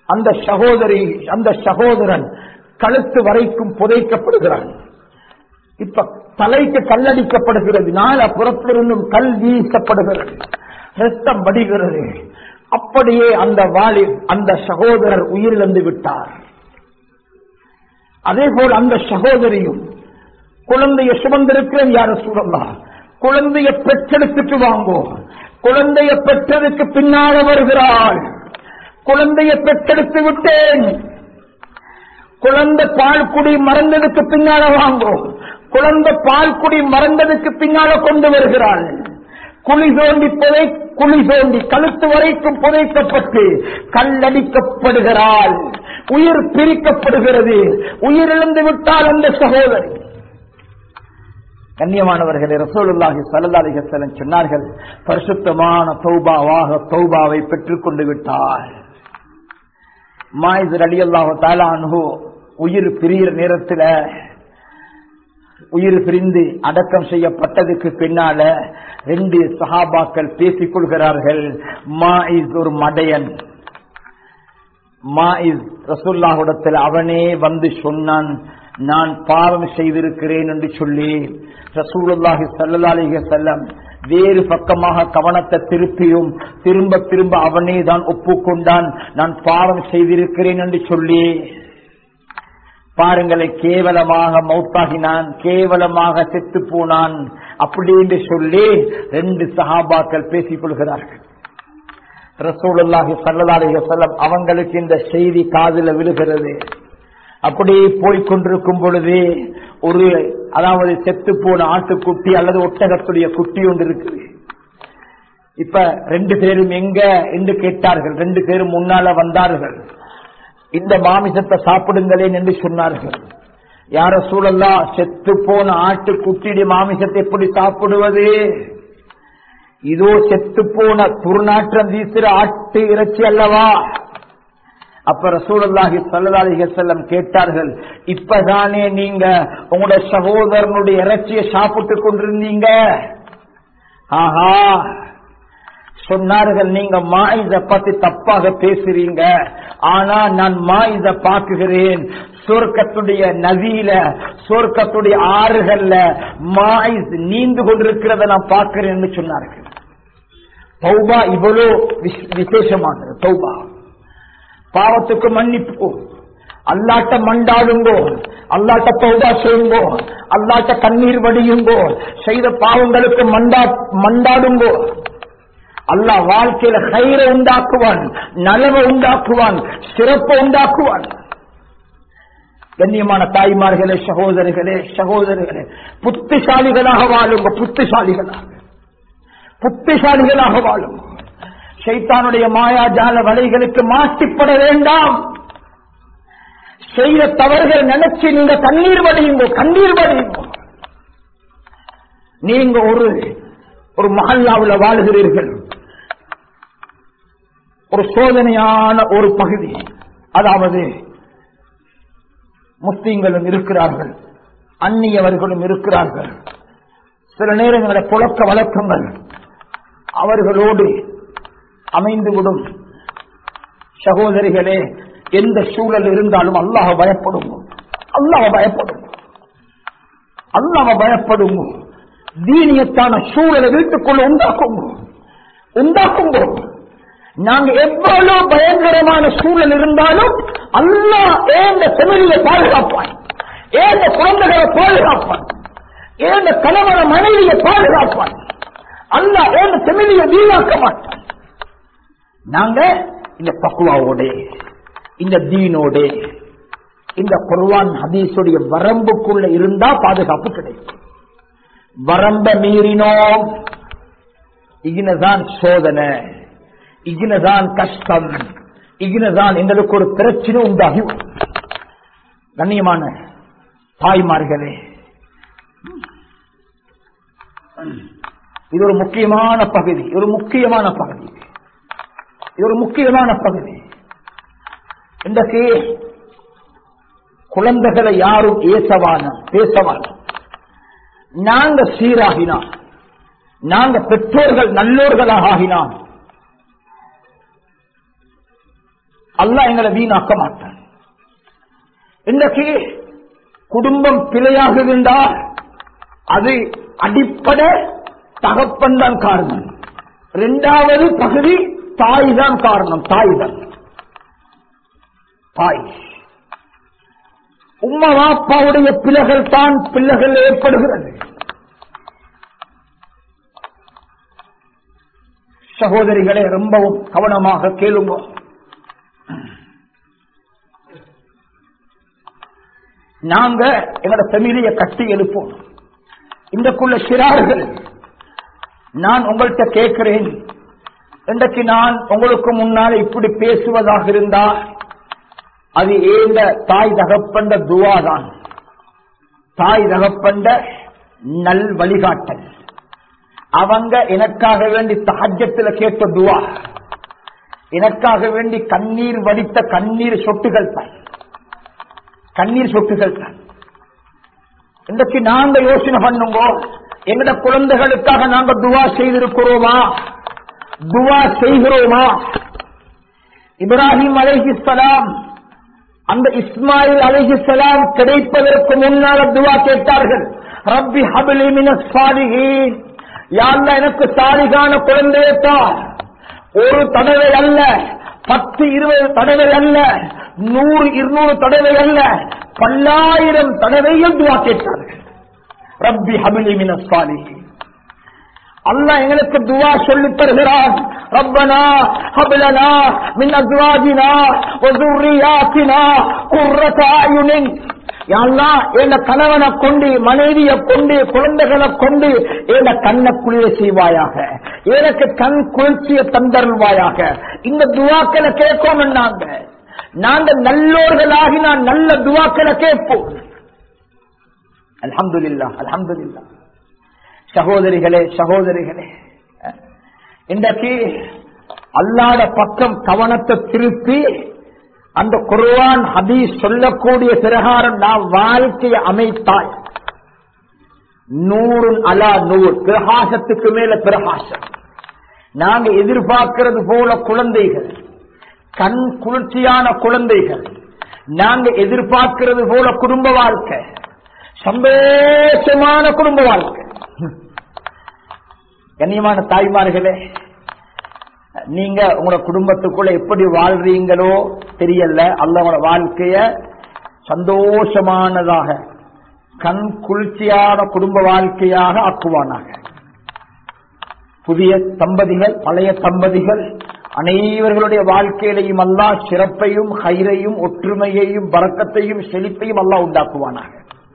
அந்த சகோதரி அந்த சகோதரன் கழுத்து வரைக்கும் புதைக்கப்படுகிறான் இப்ப தலைக்கு கல்லடிக்கப்படுகிறது நாலா புறத்திலிருந்தும் கல் வீசப்படுகிறது ரத்தம் வடிகிறது அப்படியே அந்த வாலி அந்த சகோதரர் உயிரிழந்து விட்டார் அதே போல் அந்த சகோதரியும் குழந்தைய சுமந்திருக்கிறேன் யார சூழலாம் குழந்தைய பெற்றெடுத்துட்டு வாங்கோ குழந்தைய பெற்றதுக்கு பின்னால வருகிறாள் குழந்தைய பெற்றெடுத்து விட்டேன் குழந்தை பால் குடி மறந்ததுக்கு பின்னால வாங்கோ குழந்தை பால் குடி மறந்ததுக்கு பின்னால கொண்டு வருகிறாள் குழி தோண்டி புதை குழி தோண்டி கழுத்து வரைக்கும் புதைக்கப்பட்டு கல்லடிக்கப்படுகிறாள் உயிர் பிரிக்கப்படுகிறது உயிரிழந்து விட்டால் அந்த சகோதரி கண்ணியமானவர்களே ரசோலுல்லாஹி சல்லல்லாஹி வஸல்லம் சொன்னார்கள் பரிசுத்தமான தௌபாவாக தௌபாவை பெற்றுக் கொண்டு விட்டார் மாயிஸ் ரலியல்லாஹு தஆலா அன்ஹு உயிர் பிரியிற நேரத்தில் உயிர் பிரிந்து அடக்கம் செய்யப்பட்டதுக்கு பின்னால ரெண்டு சஹாபாக்கள் பேசிக் கொள்கிறார்கள் மாயிஸ் ஒரு மடையன் மாயிஸ் ரசூல்லாஹுடத்தில் அவனே வந்து சொன்னான் நான் பாவம் செய்திருக்கிறேன் என்று சொல்லி ரசூலுல்லாஹி சல்லல்லாஹு செல்லம் வேறு பக்கமாக கவனத்தை திருப்பியும் திரும்ப திரும்ப அவனே தான் ஒப்புக்கொண்டான் நான் பாவம் செய்திருக்கிறேன் என்று சொல்லி பாருங்களை கேவலமாக மௌத்தாகினான் கேவலமாக செத்து போனான் அப்படி என்று சொல்லி ரெண்டு சஹாபாக்கள் பேசிக் கொள்கிறார்கள் ரசூலுல்லாஹி சல்லல்லாஹு செல்லம் அவங்களுக்கு இந்த செய்தி காதில் விழுகிறது அப்படியே போய்கொண்டிருக்கும் பொழுது ஒரு அதாவது செத்து போன ஆட்டுக்குட்டி அல்லது ஒட்டகத்துடைய குட்டி ஒன்று இருக்குது இப்ப ரெண்டு பேரும் எங்க என்று கேட்டார்கள் ரெண்டு பேரும் முன்னால வந்தார்கள் இந்த மாமிசத்தை சாப்பிடுங்களேன் என்று சொன்னார்கள் யார சூழல்லா செத்து போன ஆட்டுக்குட்டியுடைய மாமிசத்தை எப்படி சாப்பிடுவது இதோ செத்து போன துர்நாற்றம் வீசுற ஆட்டு இறைச்சி அல்லவா அப்ப ரசூலுல்லாஹி ஸல்லல்லாஹு செல்லம் கேட்டார்கள் இப்பதானே நீங்க உங்களுடைய சகோதரனுடைய இறைச்சியை சாப்பிட்டு கொண்டிருந்தீங்க ஆஹா சொன்னார்கள் நீங்க மாயித பத்தி தப்பாக பேசுறீங்க ஆனா நான் மாயித பாக்குகிறேன் சொர்க்கத்துடைய நதியில சொர்க்கத்துடைய ஆறுகள்ல மாயிஸ் நீந்து கொண்டிருக்கிறத நான் பார்க்கிறேன்னு சொன்னார்கள் தௌபா இவ்வளோ விசேஷமானது தௌபா பாவத்துக்கு மன்னிப்பு அல்லாட்ட மண்டாடுங்கோ அல்லாட்ட பௌதா செய்யுங்கோ அல்லாட்ட கண்ணீர் வடியுங்கோ செய்த பாவங்களுக்கு மண்டா மண்டாடுங்கோ அல்லாஹ் வாழ்க்கையில கயிறை உண்டாக்குவான் நலவை உண்டாக்குவான் சிறப்பை உண்டாக்குவான் கண்ணியமான தாய்மார்களே சகோதரிகளே சகோதரிகளே புத்திசாலிகளாக வாழுங்க புத்திசாலிகளாக புத்திசாலிகளாக வாழுங்க சைத்தானுடைய மாயாஜால வலைகளுக்கு மாட்டிப்பட வேண்டாம் செய்த தவறுகள் நினைச்சு நீங்க கண்ணீர் வடியுங்க கண்ணீர் வடியுங்க நீங்க ஒரு ஒரு மஹல்லாவில் வாழுகிறீர்கள் ஒரு சோதனையான ஒரு பகுதி அதாவது முஸ்லீம்களும் இருக்கிறார்கள் அந்நியவர்களும் இருக்கிறார்கள் சில நேரங்களில் புழக்க வழக்கங்கள் அவர்களோடு அமைந்துவிடும் சகோதரிகளே எந்த சூழல் இருந்தாலும் அல்லாஹ் பயப்படும் அல்லாஹ் பயப்படும் அல்லாஹ் பயப்படும் தீனியத்தான சூழலை வீட்டுக்குள்ள உண்டாக்கும் உண்டாக்குங்கோ நாங்க எவ்வளவு பயங்கரமான சூழல் இருந்தாலும் அல்லா ஏந்த செமலியை பாதுகாப்பான் ஏந்த குழந்தைகளை பாதுகாப்பான் ஏந்த கணவன மனைவியை பாதுகாப்பான் அல்லா ஏந்த செமலியை வீணாக்க மாட்டான் நாங்க இந்த பக்குவாவோட இந்த தீனோட இந்த குர்வான் ஹதீஸுடைய வரம்புக்குள்ள இருந்தா பாதுகாப்பு கிடைக்கும் வரம்ப மீறினோம் இகினதான் சோதனை இகினதான் கஷ்டம் இகினதான் எங்களுக்கு ஒரு பிரச்சனை உண்டாகி கண்ணியமான தாய்மார்களே இது ஒரு முக்கியமான பகுதி ஒரு முக்கியமான பகுதி இது ஒரு முக்கியமான பகுதி இன்றைக்கு குழந்தைகளை யாரும் ஏசவான பேசவான நாங்க சீராகினா நாங்க பெற்றோர்கள் நல்லோர்களாக ஆகினான் அல்லாஹ் எங்களை வீணாக்க மாட்டான் இன்றைக்கு குடும்பம் பிழையாகுதுண்டா அது அடிப்படை தகப்பன் தான் காரணம் இரண்டாவது பகுதி தாய் தான் காரணம் தாய் தான் தாய் உம்மா வாப்பாவுடைய பிள்ளைகள் தான் பிள்ளைகள் ஏற்படுகிறது சகோதரிகளை ரொம்பவும் கவனமாக கேளுங்க நாங்க எங்களோட ஃபெமிலியை கட்டி எழுப்போம் இன்றைக்குள்ள சிறார்கள் நான் உங்கள்கிட்ட கேட்கிறேன் இன்றைக்கு நான் உங்களுக்கு முன்னால் இப்படி பேசுவதாக இருந்தா அது ஏந்த தாய் தகப்பண்ட துவா தான் தாய் தகப்பண்ட நல் வழிகாட்டல் அவங்க எனக்காக வேண்டி தஹஜத்துல கேட்ட துவா எனக்காக வேண்டி கண்ணீர் வடித்த கண்ணீர் சொட்டுகள் தான் கண்ணீர் சொட்டுகள் தான் இன்றைக்கு நாங்க யோசனை பண்ணுங்க எங்கட குழந்தைகளுக்காக நாங்க துவா செய்திருக்கிறோமா துவா செய்கிறோமா இப்ராஹிம் அலைஹிஸ்ஸலாம் அந்த இஸ்மாயில் அலைஹிஸ்ஸலாம் கிடைப்பதற்கு முன்னால துவா கேட்டார்கள் ரப்பி ஹபிலி மினஸ் சாலிஹீன் யா அல்லாஹ் எனக்கு சாலிகான குழந்தையத்தா ஒரு தடவை அல்ல பத்து இருபது தடவை அல்ல நூறு இருநூறு தடவை அல்ல பல்லாயிரம் தடவையும் துவா கேட்டார்கள் ரப்பி ஹபிலி மினஸ் சாலிஹீன் அல்லாஹ் எங்களுக்கு துவா சொல்லி தருகிறான் ரப்பனா ஹபிலனா மின் அஸ்வாஜினா வதுர்ரியாத்தினா குர்ரத அயுனின் யா அல்லாஹ் என் கணவனை கொண்டு மனைவியை கொண்டு குழந்தைகளை கொண்டு என் கண்ண குளிர செய்வாயாக எனக்கு கண் குளிர்ச்சியை தந்தருள்வாயாக இந்த துவாக்களை கேட்போம் நாங்க நாங்க நல்லோர்களாகி நான் நல்ல துவாக்களை கேட்போம் அல்ஹம்துலில்லாஹ் அல்ஹம்துலில்லாஹ் சகோதரிகளே சகோதரிகளே இன்றைக்கு அல்லாத பக்கம் கவனத்தை திருப்பி அந்த குர்ஆன் ஹதீஸ் சொல்லக்கூடிய பிரகாரம் நான் வாழ்க்கையை அமைத்தாய் நூறு அலா நூறு பிரகாசத்துக்கு மேல பிரகாசம் நாங்க எதிர்பார்க்கிறது போல குழந்தைகள் கண் குளிர்ச்சியான குழந்தைகள் நாங்க எதிர்பார்க்கிறது போல குடும்ப வாழ்க்கை சந்தோஷமான குடும்ப வாழ்க்கை கண்ணியமான தாய்மார்களே நீங்க உங்களோட குடும்பத்துக்குள்ள எப்படி வாழ்றீங்களோ தெரியல அல்ல உங்களோட வாழ்க்கைய சந்தோஷமானதாக கண் குளிர்ச்சியான குடும்ப வாழ்க்கையாக ஆக்குவானாக புதிய தம்பதிகள் பழைய தம்பதிகள் அனைவர்களுடைய வாழ்க்கையிலையும் அல்லா சிறப்பையும் ஹைரையும் ஒற்றுமையையும் பறக்கத்தையும் செழிப்பையும் அல்லா உண்டாக்குவானாக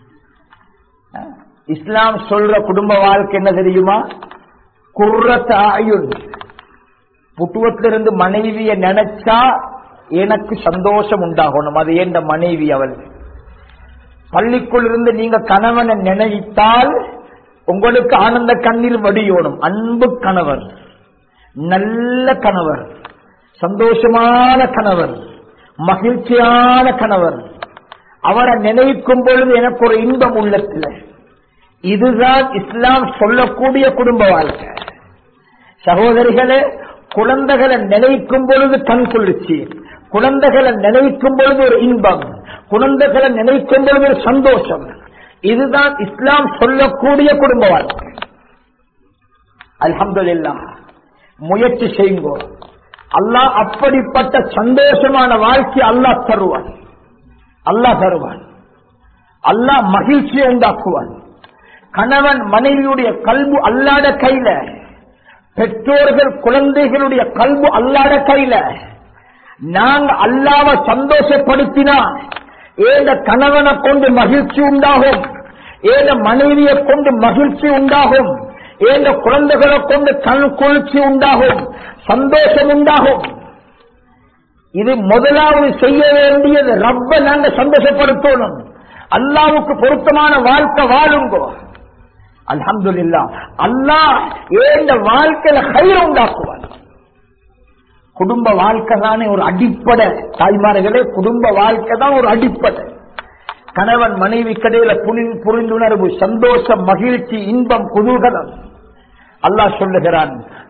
இஸ்லாம் சொல்ற குடும்ப வாழ்க்கை என்ன தெரியுமா குர்ரத் ஆயுள் புட்டுவத்திலிருந்து மனைவிய நினைச்சா எனக்கு சந்தோஷம் உண்டாகணும் அது ஏண்ட மனைவி அவள் பள்ளிக்குள் இருந்து நீங்க கணவனை நினைத்தால் உங்களுக்கு ஆனந்த கண்ணீர் வடியோணும் அன்பு கணவர் நல்ல கணவர் சந்தோஷமான கணவர் மகிழ்ச்சியான கணவர் அவரை நினைக்கும் பொழுது எனக்கு ஒரு இன்பம் உள்ளத்தில் இதுதான் இஸ்லாம் சொல்லக்கூடிய குடும்ப வாழ்க்கை சகோதரிகளே குழந்தைகளை நினைக்கும் பொழுது கண் குளிர்ச்சி குழந்தைகளை நினைக்கும் பொழுது ஒரு இன்பம் குழந்தைகளை நினைக்கும் பொழுது ஒரு சந்தோஷம் இதுதான் இஸ்லாம் சொல்லக்கூடிய குடும்ப வாழ்க்கை அல்ஹம்துலில்லா முயற்சி செய்யுங்கோ அல்லாஹ் அப்படிப்பட்ட சந்தோஷமான வாழ்க்கை அல்லாஹ் தருவான் அல்லாஹ் தருவான் அல்லாஹ் மகிழ்ச்சியை உண்டாக்குவான் கணவன் மனைவியுடைய கல்பு அல்லாத கையில பெற்றோர்கள் குழந்தைகளுடைய கல்பு அல்லாத கையில நாங்க அல்லாவ சந்தோஷப்படுத்தினா ஏத கணவனை கொண்டு மகிழ்ச்சி உண்டாகும் ஏத மனைவியை கொண்டு மகிழ்ச்சி உண்டாகும் ஏந்த குழந்தைகளை கொண்டு கண் குளிர்ச்சி உண்டாகும் சந்தோஷம் உண்டாகும் இது முதலாவது செய்ய வேண்டியது ரப்ப நாங்க சந்தோஷப்படுத்தணும் அல்லாவுக்கு பொருத்தமான வாழ்க்கை வாழுங்கோ அல்ஹம்துலில்லா அல்லாஹ் ஏந்த வாழ்க்கையில கயிறு உண்டாக்குவான் குடும்ப வாழ்க்கை தானே ஒரு அடிப்படை தாய்மார்களே குடும்ப வாழ்க்கை தான் ஒரு அடிப்படை கணவன் மனைவி கடையில புனி- புரிந்துணர்வு சந்தோஷம் மகிழ்ச்சி இன்பம் குதூகலம் அல்லாஹ் சொல்லுகிறான்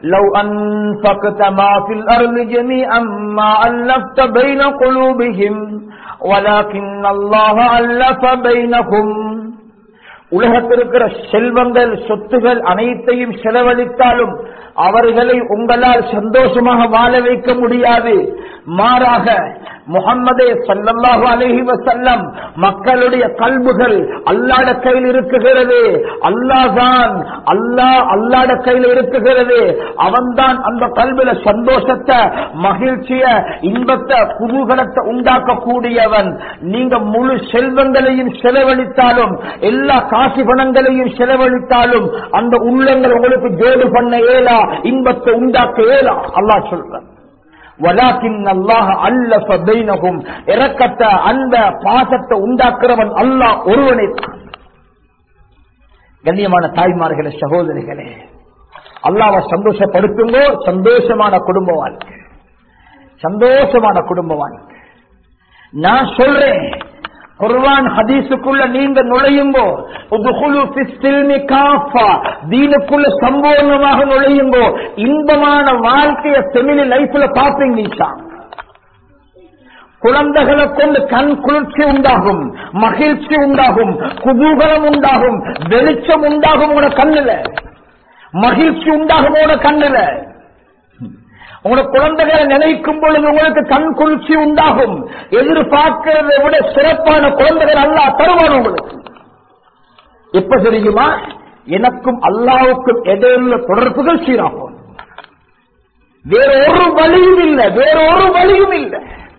لو أنفقت ما في الأرض جميعا ما ألفت بين قلوبهم ولكن الله ألف بينهم உலகத்தில் இருக்கிற செல்வங்கள் சொத்துகள் அனைத்தையும் செலவழித்தாலும் அவர்களை உங்களால் சந்தோஷமாக வாழ வைக்க முடியாது மாறாக முகம்மதே சல்லல்லாஹு அலைஹி வஸல்லம் மக்களுடைய கல்புகள் அல்லாட கையில் இருக்குகிறது அல்லாஹ்தான் அல்லாஹ் அல்லாட கையில் இருக்குகிறது அவன்தான் அந்த கல்வில சந்தோஷத்தை மகிழ்ச்சிய இன்பத்தை குதூகலத்தை உண்டாக்க கூடியவன் நீங்க முழு செல்வங்களையும் செலவழித்தாலும் எல்லா காசு பணங்களையும் செலவழித்தாலும் அந்த உள்ளங்கள் உங்களுக்கு ஜோடு பண்ண இயலா இன்பத்தை உண்டாக்க இயலா அல்லாஹ் சொல்றான் வலாக்கின் அல்லாஹ் அல்லஃப பைனஹும் இரக்கத்தை அந்த பாசத்தை உண்டாக்குறவன் அல்லாஹ் ஒருவனே தான். கண்ணியமான தாய்மார்களே சகோதரிகளே அல்லாவை சந்தோஷப்படுத்துங்கோ சந்தோஷமான குடும்ப வாழ்க்கை சந்தோஷமான குடும்ப வாழ்க்கை நான் சொல்றேன் குர்வான் ஹதீஸுக்குள்ள நீங்க நுழையுங்கோ உதுகுலு ஃபிஸ்ஸில்மி காஃபா தீனுக்குள்ள சம்பூர்ணமாக நுழையுங்கோ இன்பமான வாழ்க்கைய செமிலி லைஃப்ல பாப்பீங்க நீசா குழந்தைகளை கொண்டு கண் குளிர்ச்சி உண்டாகும் மகிழ்ச்சி உண்டாகும் குதூகலம் உண்டாகும் வெளிச்சம் உண்டாகும் உங்களோட கண்ணுல மகிழ்ச்சி உண்டாகும் உங்களோட கண்ணுல உங்களோட குழந்தைகளை நினைக்கும் பொழுது உங்களுக்கு கண் குளிர்ச்சி உண்டாகும் எதிர்பார்க்கிறதை விட சிறப்பான குழந்தைகள் அல்லா தருவான் உங்களுக்கு எப்ப தெரியுமா எனக்கும் அல்லாவுக்கும் இடையிலுள்ள தொடர்புகள் சீராகும் வேற ஒரு வழியும் இல்லை வேற ஒரு வழியும் இல்லை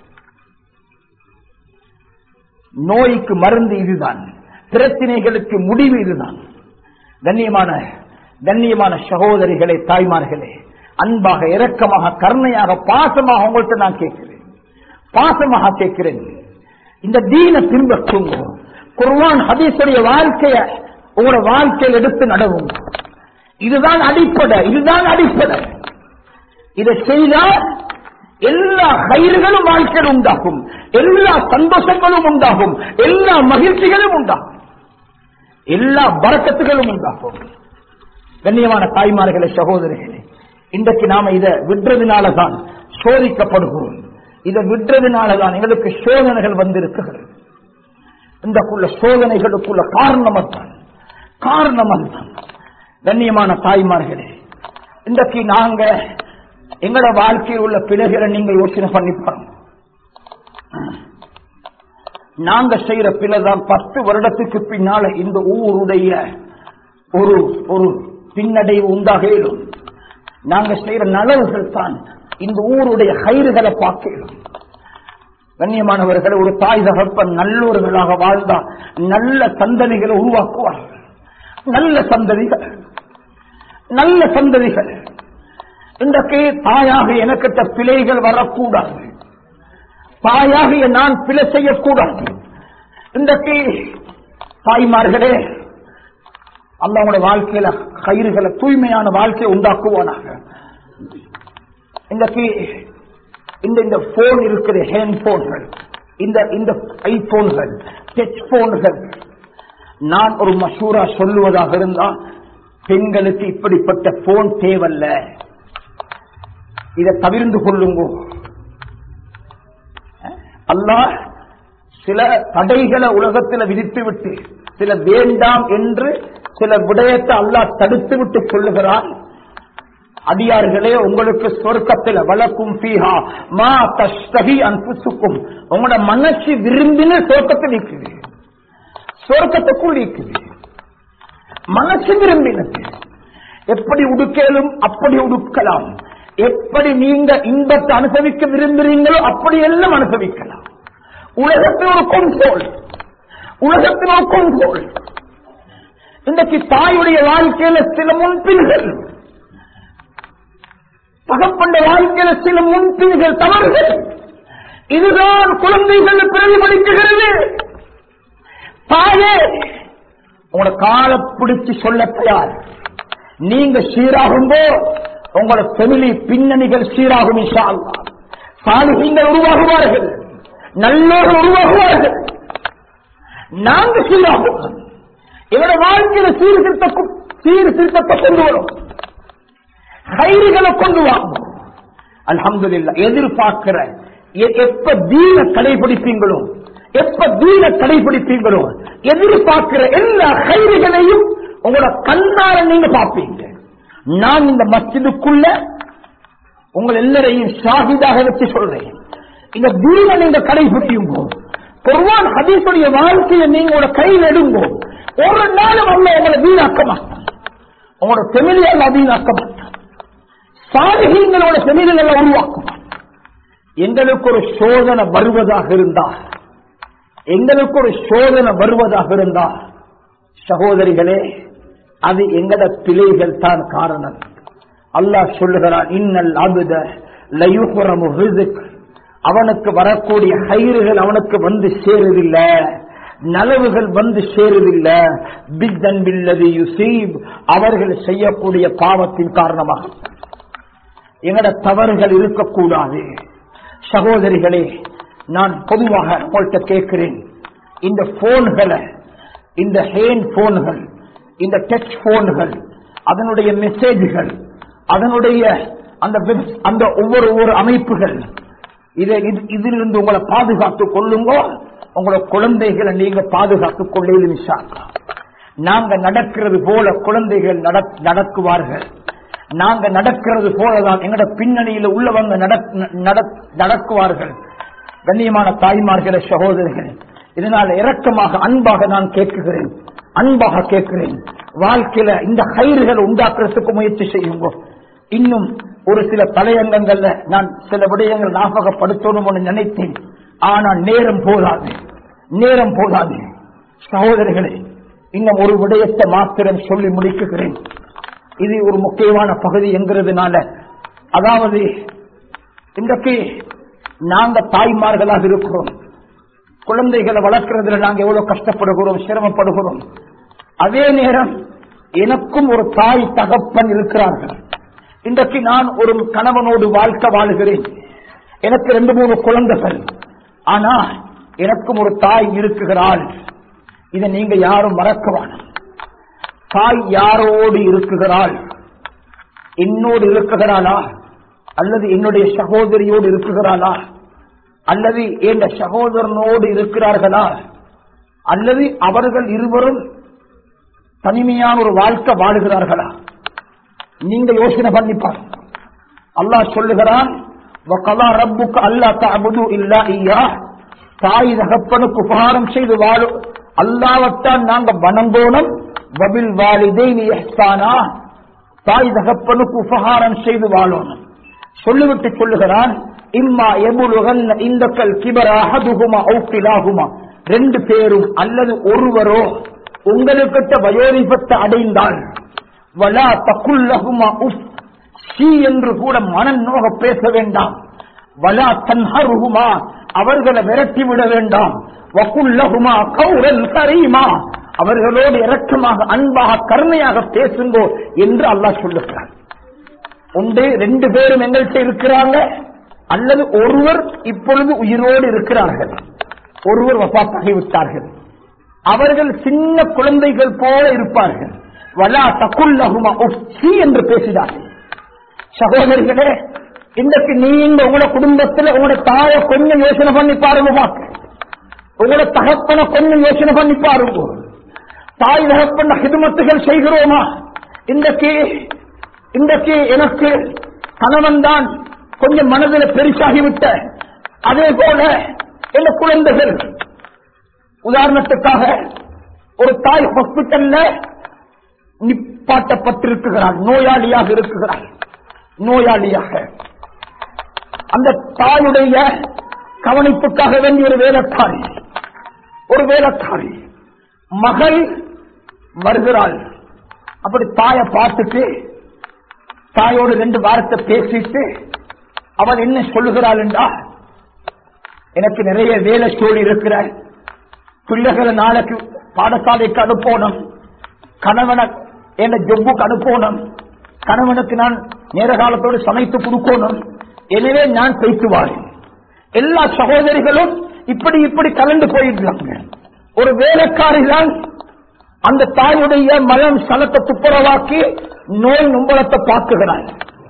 நோய்க்கு மருந்து இதுதான் பிரச்சனைகளுக்கு முடிவு இதுதான் கண்ணியமான கண்ணியமான சகோதரிகளே தாய்மார்களே அன்பாக இரக்கமாக கருணையாக பாசமாக உங்கள்கிட்ட நான் கேட்கிறேன் பாசமாக கேட்கிறேன் இந்த தீன பின்பற்றுங்க குர்வான் ஹதீஸுடைய வாழ்க்கைய உங்களோட வாழ்க்கையில் எடுத்து நடவும் இதுதான் அடிப்படை இதுதான் அடிப்படை இதை செய்தால் எல்லா கயிறுகளும் வாழ்க்கையில் உண்டாகும் எல்லா சந்தோஷங்களும் உண்டாகும் எல்லா மகிழ்ச்சிகளும் உண்டாகும் எல்லா வரக்கத்துகளும் உண்டாகும் கண்ணியமான தாய்மார்களே சகோதரிகளே இன்றைக்கு நாம இதை விடுறதுனாலதான் சோதிக்கப்படுகிறோம் இதை விடுறதுனாலதான் எங்களுக்கு சோதனைகள் வந்திருக்கிறது இந்தக்குள்ள சோதனைகளுக்குள்ள காரணம் அதுதான் காரணம் அதுதான் கண்ணியமான தாய்மார்களே இன்றைக்கு நாங்க எங்களோட வாழ்க்கையில் உள்ள பிழைகளை நீங்க யோசனை பண்ணி பாருங்க நாங்க செய்யற பிழைதான் பத்து வருடத்துக்கு பின்னால இந்த ஊருடைய ஒரு ஒரு பின்னடைவு உண்டாக இயலும் நாங்க செய்யற நலவுகள் தான் இந்த ஊருடைய கயிறுகளை பார்க்க இயலும் கண்ணியமானவர்கள் ஒரு தாய் தகப்பன் நல்லோர்களாக வாழ்ந்தா நல்ல சந்ததிகளை உருவாக்குவார்கள் நல்ல சந்ததிகள் நல்ல சந்ததிகள் இன்றைக்கு தாயாக எனக்கிட்ட பிழைகள் வரக்கூடாது தாயாக நான் பிழை செய்யக்கூடாது இன்றைக்கு தாய்மார்களே அல்லாவோட வாழ்க்கையில கயிறுகளை தூய்மையான வாழ்க்கையை உண்டாக்குவானாக இன்றைக்கு இந்த இந்த போன் இருக்குது ஹேண்ட் போன்கள் இந்த இந்த ஐபோன்கள் டச் போன்கள் நான் ஒரு மசூரா சொல்லுவதாக இருந்தா பெண்களுக்கு இப்படிப்பட்ட போன் தேவல்ல இதை தவிர்ந்து கொள்ளுங்க அல்லாஹ் சில தடைகளை உலகத்தில் விதித்து விட்டு சில வேண்டாம் என்று சில விடயத்தை அல்லாஹ் தடுத்து விட்டு சொல்லுகிறான் அடியார்களே உங்களுக்கு சொர்க்கத்தில் வளர்க்கும் பீஹா மா தஸ்தகி அன்புசுக்கும் உங்களோட மனசு விரும்பின சொர்க்கத்தில் இருக்குது சொர்க்கத்துக்குள் இருக்குது மனசு விரும்பினது எப்படி உடுக்கலும் அப்படி உடுக்கலாம் எப்படி நீங்க இன்பத்தை அனுபவிக்க விரும்புறீங்களோ அப்படி எல்லாம் அனுபவிக்கலாம் உலகத்தில் ஒரு கொண்டோல் உலகத்தில் ஒரு கொண்டோல் இன்றைக்கு தாயுடைய வாழ்க்கையில சில முன்பின்கள் தகப்பண்ட வாழ்க்கையில சில முன்பின்கள் தவறுகள் இதுதான் குழந்தைகள் பிரதிபலிக்குகிறது தாயே உங்களோட காலை பிடிச்சு சொல்ல தயார் நீங்க சீராகும்போ உங்களோட ஃபெமிலி பின்னணிகள் சீராகும் இன்ஷா அல்லாஹ். சாலிஹீங்கள் உருவாகுவார்கள் நல்லோர்கள் உருவாகுவார்கள் நாங்க சீராகும் எங்களோட வாழ்க்கையில சீர்திருத்த சீர்திருத்தத்தை கொண்டு வரும் கயிறுகளை கொண்டு வாங்கும் அல்ஹம்துலில்லாஹ் எதிர்பார்க்கிற எ- எப்ப தீன கடைபிடிப்பீங்களோ எப்ப தீன கடைபிடிப்பீங்களோ எதிர்பார்க்கிற எல்லா கயிறுகளையும் உங்களோட கண்ணால நீங்க பார்ப்பீங்க நான் இந்த மஸ்ஜிதுக்குள்ள உங்கள் எல்லாரையும் ஷாஹிதாக வச்சு சொல்றேன் இந்த தீன நீங்க கடைபிடியுங்கோ குர்வான் ஹதீஸுடைய வாழ்க்கையை நீங்க உங்களோட கையில் எடுங்கோ ஒரு நாளும் அல்ல உங்களை வீணாக்க மாட்டான் உங்களோட செமிலியால் வீணாக்க மாட்டான் சாதகங்களோட செமிலிகளை உருவாக்கும் எங்களுக்கு ஒரு சோதனை வருவதாக இருந்தா எங்களுக்கு ஒரு சோதனை வருவதாக இருந்தா சகோதரிகளே அது எங்கட பிழைகள் தான் காரணம் அல்லாஹ் சொல்லுகிறான் இன்னல் அபுத லயுகுரமு ரிசுக் அவனுக்கு வரக்கூடிய கயிறுகள் அவனுக்கு வந்து சேருதில்ல நலவுகள் வந்து சேருதில்ல பித்தன் பில்லது யுசீப் அவர்கள் செய்யக்கூடிய பாவத்தின் காரணமாக எங்கட தவறுகள் இருக்கக்கூடாது சகோதரிகளே நான் பொதுவாக உங்கள்கிட்ட கேட்கிறேன் இந்த போன்களை இந்த ஹேண்ட் போன்கள் இந்த டச் போன்கள் அதனுடைய மெசேஜ்கள் அதனுடைய அந்த web- அந்த ஒவ்வொரு ஒவ்வொரு அமைப்புகள் இதை இது- இதிலிருந்து உங்களை பாதுகாத்துக் கொள்ளுங்க உங்களோட குழந்தைகளை நீங்க பாதுகாத்துக் கொள்ளையிலும் நாங்க நடக்கிறது போல குழந்தைகள் நடக்- நடக்குவார்கள் நாங்க நடக்கிறது போலதான் எங்கட பின்னணியில உள்ளவங்க நடக்- நடக்- நடக்குவார்கள் கண்ணியமான தாய்மார்களே சகோதரர்கள் இதனால் இரக்கமாக அன்பாக நான் கேட்குகிறேன் அன்பாக கேட்கிறேன் வாழ்க்கையில இந்த கயிறுகளை உண்டாக்குறதுக்கு முயற்சி செய்யுங்க இன்னும் ஒரு சில தலையங்கங்கள்ல நான் சில விடயங்கள் ஞாபகப்படுத்தணும்னு நினைத்தேன் ஆனால் நேரம் போதாது நேரம் போதாது சகோதரர்களே இன்னும் ஒரு விடயத்தை மாத்திரம் சொல்லி முடிக்குகிறேன் இது ஒரு முக்கியமான பகுதி என்கிறதுனால அதாவது இன்றைக்கு நாங்க தாய்மார்களாக இருக்கிறோம் குழந்தைகளை வளர்க்கறதுல நாங்க எவ்வளவு கஷ்டப்படுகிறோம் சிரமப்படுகிறோம் அதே நேரம் எனக்கும் ஒரு தாய் தகப்பன் இருக்கிறார்கள் இன்றைக்கு நான் ஒரு கணவனோடு வாழ்க்கை வாழுகிறேன் எனக்கு ரெண்டு மூணு குழந்தைகள் ஆனா எனக்கும் ஒரு தாய் இருக்குகிறாள் இதை நீங்க யாரும் மறக்க வேணாம் தாய் யாரோடு இருக்குகிறாள் என்னோடு இருக்குகிறாளா அல்லது என்னுடைய சகோதரியோடு இருக்குகிறாளா அல்லது என் சகோதரனோடு இருக்கிறார்களா அல்லது அவர்கள் இருவரும் தனிமையான ஒரு வாழ்க்கை வாழுகிறார்களா நீங்க யோசனை பண்ணி பாருங்க அல்லாஹ் சொல்லுகிறான் வகலா ரப்புக்கு அல்லா தஅபுது இல்லா ஐயா தாய் தகப்பனுக்கு உபகாரம் செய்து வாழும் அல்லாவத்தான் நாங்க வணங்கோணும் வபில் வாலிதைனி இஹ்சானா தாய் தகப்பனுக்கு உபகாரம் செய்து வாழணும் சொல்லிவிட்டு சொல்லுகிறான் இம்மா எபுலுகன் இந்த கல் கிபராகுமா ஔக்கிலாகுமா ரெண்டு பேரும் அல்லது ஒருவரோ உங்களுக்கிட்ட வயோதிபத்தை அடைந்தால் வலா தகுல்லகுமா உஃப் சி என்று கூட மனநோக பேச வேண்டாம் வலா தன்ஹருகுமா அவர்களை விரட்டி விட வேண்டாம் வகுல்லகுமா கௌரல் கரீமா அவர்களோடு இரக்கமாக அன்பாக கருணையாக பேசுங்கோ என்று அல்லாஹ் சொல்லுகிறார் உண்டு ரெண்டு பேரும் எங்கள்கிட்ட இருக்கிறாங்க அல்லது ஒருவர் இப்பொழுது உயிரோடு இருக்கிறார்கள் ஒருவர் வபாத்தாகி விட்டார்கள் அவர்கள் சின்ன குழந்தைகள் போல இருப்பார்கள் வலா தகுல்லகுமா உஃப்சி என்று பேசினார்கள் சகோதரிகளே இன்றைக்கு நீங்க உங்களோட குடும்பத்துல உங்களோட தாயை கொஞ்சம் யோசனை பண்ணி பாருங்க பாக்க உங்களோட தகப்பனை கொஞ்சம் யோசனை பண்ணி பாருங்க தாய் தகப்பன ஹிதுமத்துகள் செய்கிறோமா இன்றைக்கு இன்றைக்கு எனக்கு கணவன் தான் கொஞ்சம் மனதில் பெருசாகிவிட்ட அதே போல இந்த குழந்தைகள் உதாரணத்துக்காக ஒரு தாய் ஹாஸ்பிட்டல்ல நிப்பாட்டப்பட்டிருக்கிறார் நோயாளியாக இருக்கிறார் நோயாளியாக அந்த தாயுடைய கவனிப்புக்காக வேண்டிய ஒரு வேலைக்காரி ஒரு வேலைக்காரி மகள் வருகிறாள் அப்படி தாயை பார்த்துட்டு தாயோடு ரெண்டு வாரத்தை பேசிட்டு அவள் என்ன சொல்லுகிறாள் என்றா எனக்கு நிறைய வேலை சூழல் இருக்கிற பிள்ளைகளை நாளைக்கு பாடசாலைக்கு அனுப்பணும் கணவனை என்ன ஜொப்புக்கு அனுப்பணும் கணவனுக்கு நான் நேர காலத்தோடு சமைத்து கொடுக்கணும் எனவே நான் பேசுவார் எல்லா சகோதரிகளும் இப்படி இப்படி கலந்து போயிருக்காங்க ஒரு வேலைக்காரி தான் அந்த தாயுடைய மலம் சலத்தை துப்புரவாக்கி நோய் நும்பலத்தை பார்க்குகிறாள்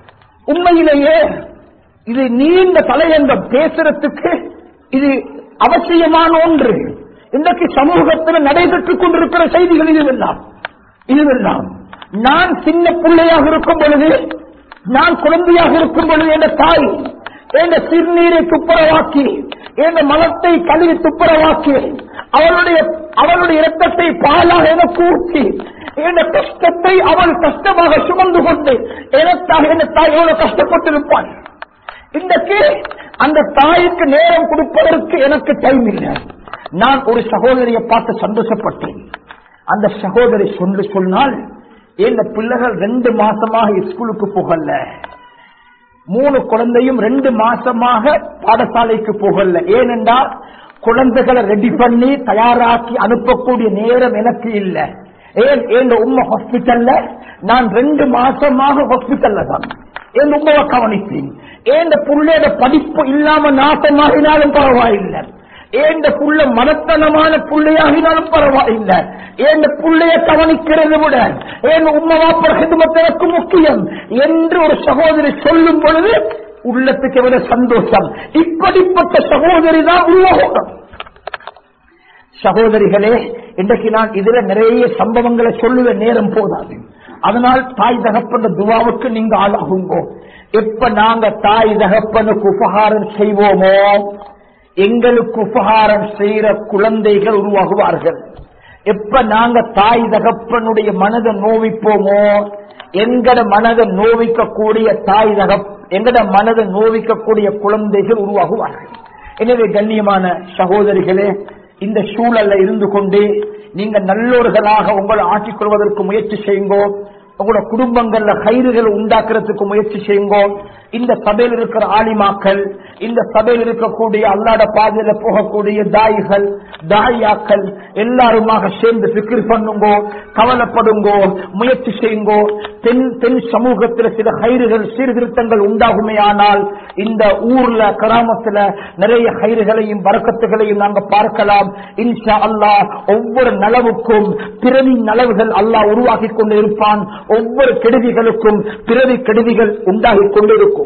உண்மையிலேயே இது நீண்ட தலையங்கம் பேசுறதுக்கு இது அவசியமான ஒன்று இன்றைக்கு சமூகத்தில் நடைபெற்றுக் கொண்டிருக்கிற செய்திகள் இதுவெல்லாம் இதுவெல்லாம் நான் சின்ன பிள்ளையாக இருக்கும் பொழுது நான் குழந்தையாக இருக்கும் பொழுது என்ற தாய் என்ற சிறுநீரை துப்புரவாக்கி என்ற மலத்தை கழுவி துப்புரவாக்கி அவளுடைய அவளுடைய இரத்தத்தை பாலாக எனக்கு ஊற்றி என்ற கஷ்டத்தை அவள் கஷ்டமாக சுமந்து கொண்டு எனக்காக என் தாய் எவ்வளவு கஷ்டப்பட்டிருப்பாள் இன்றைக்கு அந்த தாய்க்கு நேரம் கொடுப்பதற்கு எனக்கு டைம் இல்லை நான் ஒரு சகோதரியை பார்த்து சந்தோஷப்பட்டேன் அந்த சகோதரி சொல்லு சொன்னால் இந்த பிள்ளைகள் ரெண்டு மாசமாக ஸ்கூலுக்கு போகல மூணு குழந்தையும் ரெண்டு மாசமாக பாடசாலைக்கு போகல ஏனென்றால் குழந்தைகளை ரெடி பண்ணி தயாராக்கி அனுப்பக்கூடிய நேரம் எனக்கு இல்லை ஏன் என் உண்மை ஹாஸ்பிட்டல்ல நான் ரெண்டு மாசமாக ஹாஸ்பிட்டல்ல தான் என் உண்மையை கவனித்தேன் ஏன் புள்ளையோட படிப்பு இல்லாம நாசமாகினாலும் பரவாயில்லை ஏந்த புள்ள மனத்தனமான புள்ளையாகினாலும் பரவாயில்லை ஏந்த புள்ளைய கவனிக்கிறது விட ஏன் உம்மவாப்பர ஹிதுமத்திற்கு முக்கியம் என்று ஒரு சகோதரி சொல்லும் பொழுது உள்ளத்துக்கு விட சந்தோஷம் இப்படிப்பட்ட சகோதரி தான் உருவாகணும் சகோதரிகளே இன்றைக்கு நான் இதுல நிறைய சம்பவங்களை சொல்லுவ நேரம் போதாது அதனால் தாய் தகப்பன துவாவுக்கு நீங்க ஆளாகுங்கோ எப்ப நாங்க தாய் தகப்பனுக்கு உபகாரம் செய்வோமோ எங்களுக்கு உபகாரம் செய்யற குழந்தைகள் உருவாகுவார்கள் எப்ப நாங்க தாய் தகப்பனுடைய மனதை நோவிப்போமோ எங்கட மனதை நோவிக்கக்கூடிய தாய் தகப் எங்கட மனதை நோவிக்கக்கூடிய குழந்தைகள் உருவாகுவார்கள் எனவே கண்ணியமான சகோதரிகளே இந்த சூழல்ல இருந்து கொண்டு நீங்க நல்லோர்களாக உங்களை ஆக்கிக் கொள்வதற்கு முயற்சி செய்யுங்கோ உங்களோட குடும்பங்கள்ல கயிறுகள் உண்டாக்குறதுக்கு முயற்சி செய்யுங்கோ இந்த சபையில் இருக்கிற ஆலிமாக்கள் இந்த சபையில் இருக்கக்கூடிய அல்லாட பாதையில போகக்கூடிய தாய்கள் தாயாக்கள் எல்லாருமாக சேர்ந்து சிக்கிர் பண்ணுங்கோ கவலைப்படுங்கோ முயற்சி செய்யுங்கோ தென் தென் சமூகத்தில் சில கயிறுகள் சீர்திருத்தங்கள் உண்டாகுமே ஆனால் இந்த ஊர்ல கிராமத்துல நிறைய கயிறுகளையும் வரக்கத்துகளையும் நாங்க பார்க்கலாம் இன்ஷா அல்லாஹ் ஒவ்வொரு நலவுக்கும் பிறவி நலவுகள் அல்லாஹ் உருவாக்கி கொண்டு இருப்பான் ஒவ்வொரு கெடுதிகளுக்கும் பிறவி கெடுதிகள் உண்டாகி கொண்டிருக்கும்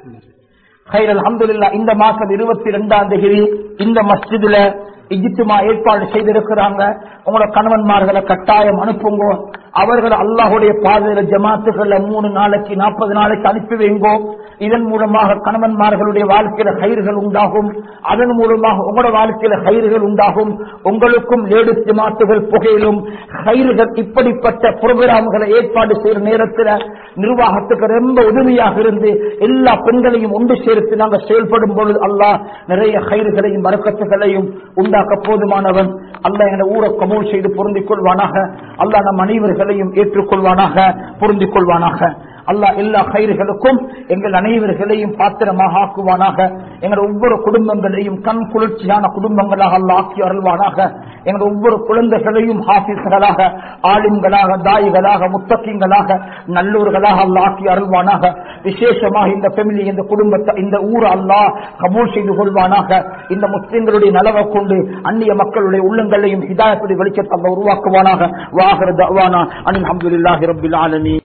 ஹைர் அல்ஹம்துலில்லா இந்த மாசம் இருபத்தி ரெண்டாம் தேதி இந்த மஸ்ஜிதுல இஜித்துமா ஏற்பாடு செய்திருக்கிறாங்க உங்களோட கணவன்மார்களை கட்டாயம் அனுப்புங்க அவர்கள் அல்லாஹுடைய பாதையில ஜமாத்துகள்ல மூணு நாளைக்கு நாற்பது நாளைக்கு அனுப்பி வைங்கோ இதன் மூலமாக கணவன்மார்களுடைய வாழ்க்கையில கயிறுகள் உண்டாகும் அதன் மூலமாக உங்களோட வாழ்க்கையில கயிறுகள் உண்டாகும் உங்களுக்கும் லேடிஸ் ஜமாத்துகள் புகையிலும் கயிறுகள் இப்படிப்பட்ட புரோகிராம்களை ஏற்பாடு செய்யற நேரத்தில் நிர்வாகத்துக்கு ரொம்ப உதவியாக இருந்து எல்லா பெண்களையும் ஒன்று சேர்த்து நாங்கள் செயல்படும் பொழுது அல்லாஹ் நிறைய கயிறுகளையும் வரக்கத்துகளையும் உண்டாக்க போதுமானவன் அல்லாஹ் என ஊரை கமூல் செய்து பொருந்திக் கொள்வானாக அல்லாஹ் நம் அனைவர்களையும் ஏற்றுக்கொள்வானாக பொருந்திக் கொள்வானாக அல்லாஹ் எல்லா கயிறுகளுக்கும் எங்கள் அனைவர்களையும் பாத்திரமாக ஆக்குவானாக எங்கள் ஒவ்வொரு குடும்பங்களையும் கண் குளிர்ச்சியான குடும்பங்களாக அல்லாஹ் ஆக்கி அருள்வானாக எங்கள் ஒவ்வொரு குழந்தைகளையும் ஹாஃபிஸ்களாக ஆலிம்களாக தாய்களாக முத்தக்கிங்களாக நல்லூர்களாக அல்லாஹ் ஆக்கி அருள்வானாக விசேஷமாக இந்த ஃபெமிலி இந்த குடும்பத்தை இந்த ஊர் அல்லாஹ் கபூல் செய்து கொள்வானாக இந்த முஸ்லிம்களுடைய நலவை கொண்டு அந்நிய மக்களுடைய உள்ளங்களையும் ஹிதாயத்துடைய வெளிச்சத்தை அல்லாஹ் உருவாக்குவானாக வாகர தவானா அனில் அஹமதுல்லாஹி ரபில் ஆலமீன்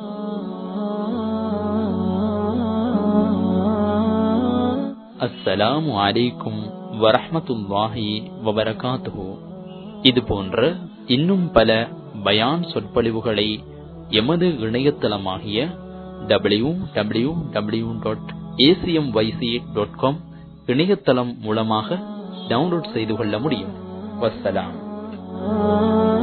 அஸ்ஸலாமு அலைக்கும் வரஹ்மத்துல்லாஹி வபரகாத்துஹு இது போன்ற இன்னும் பல பயான் சொற்பொழிவுகளை எமது இணையதளமாகிய W W W dot ACM YC dot com இணையதளம் மூலமாக டவுன்லோட் செய்து கொள்ள முடியும் வஸ்ஸலாம்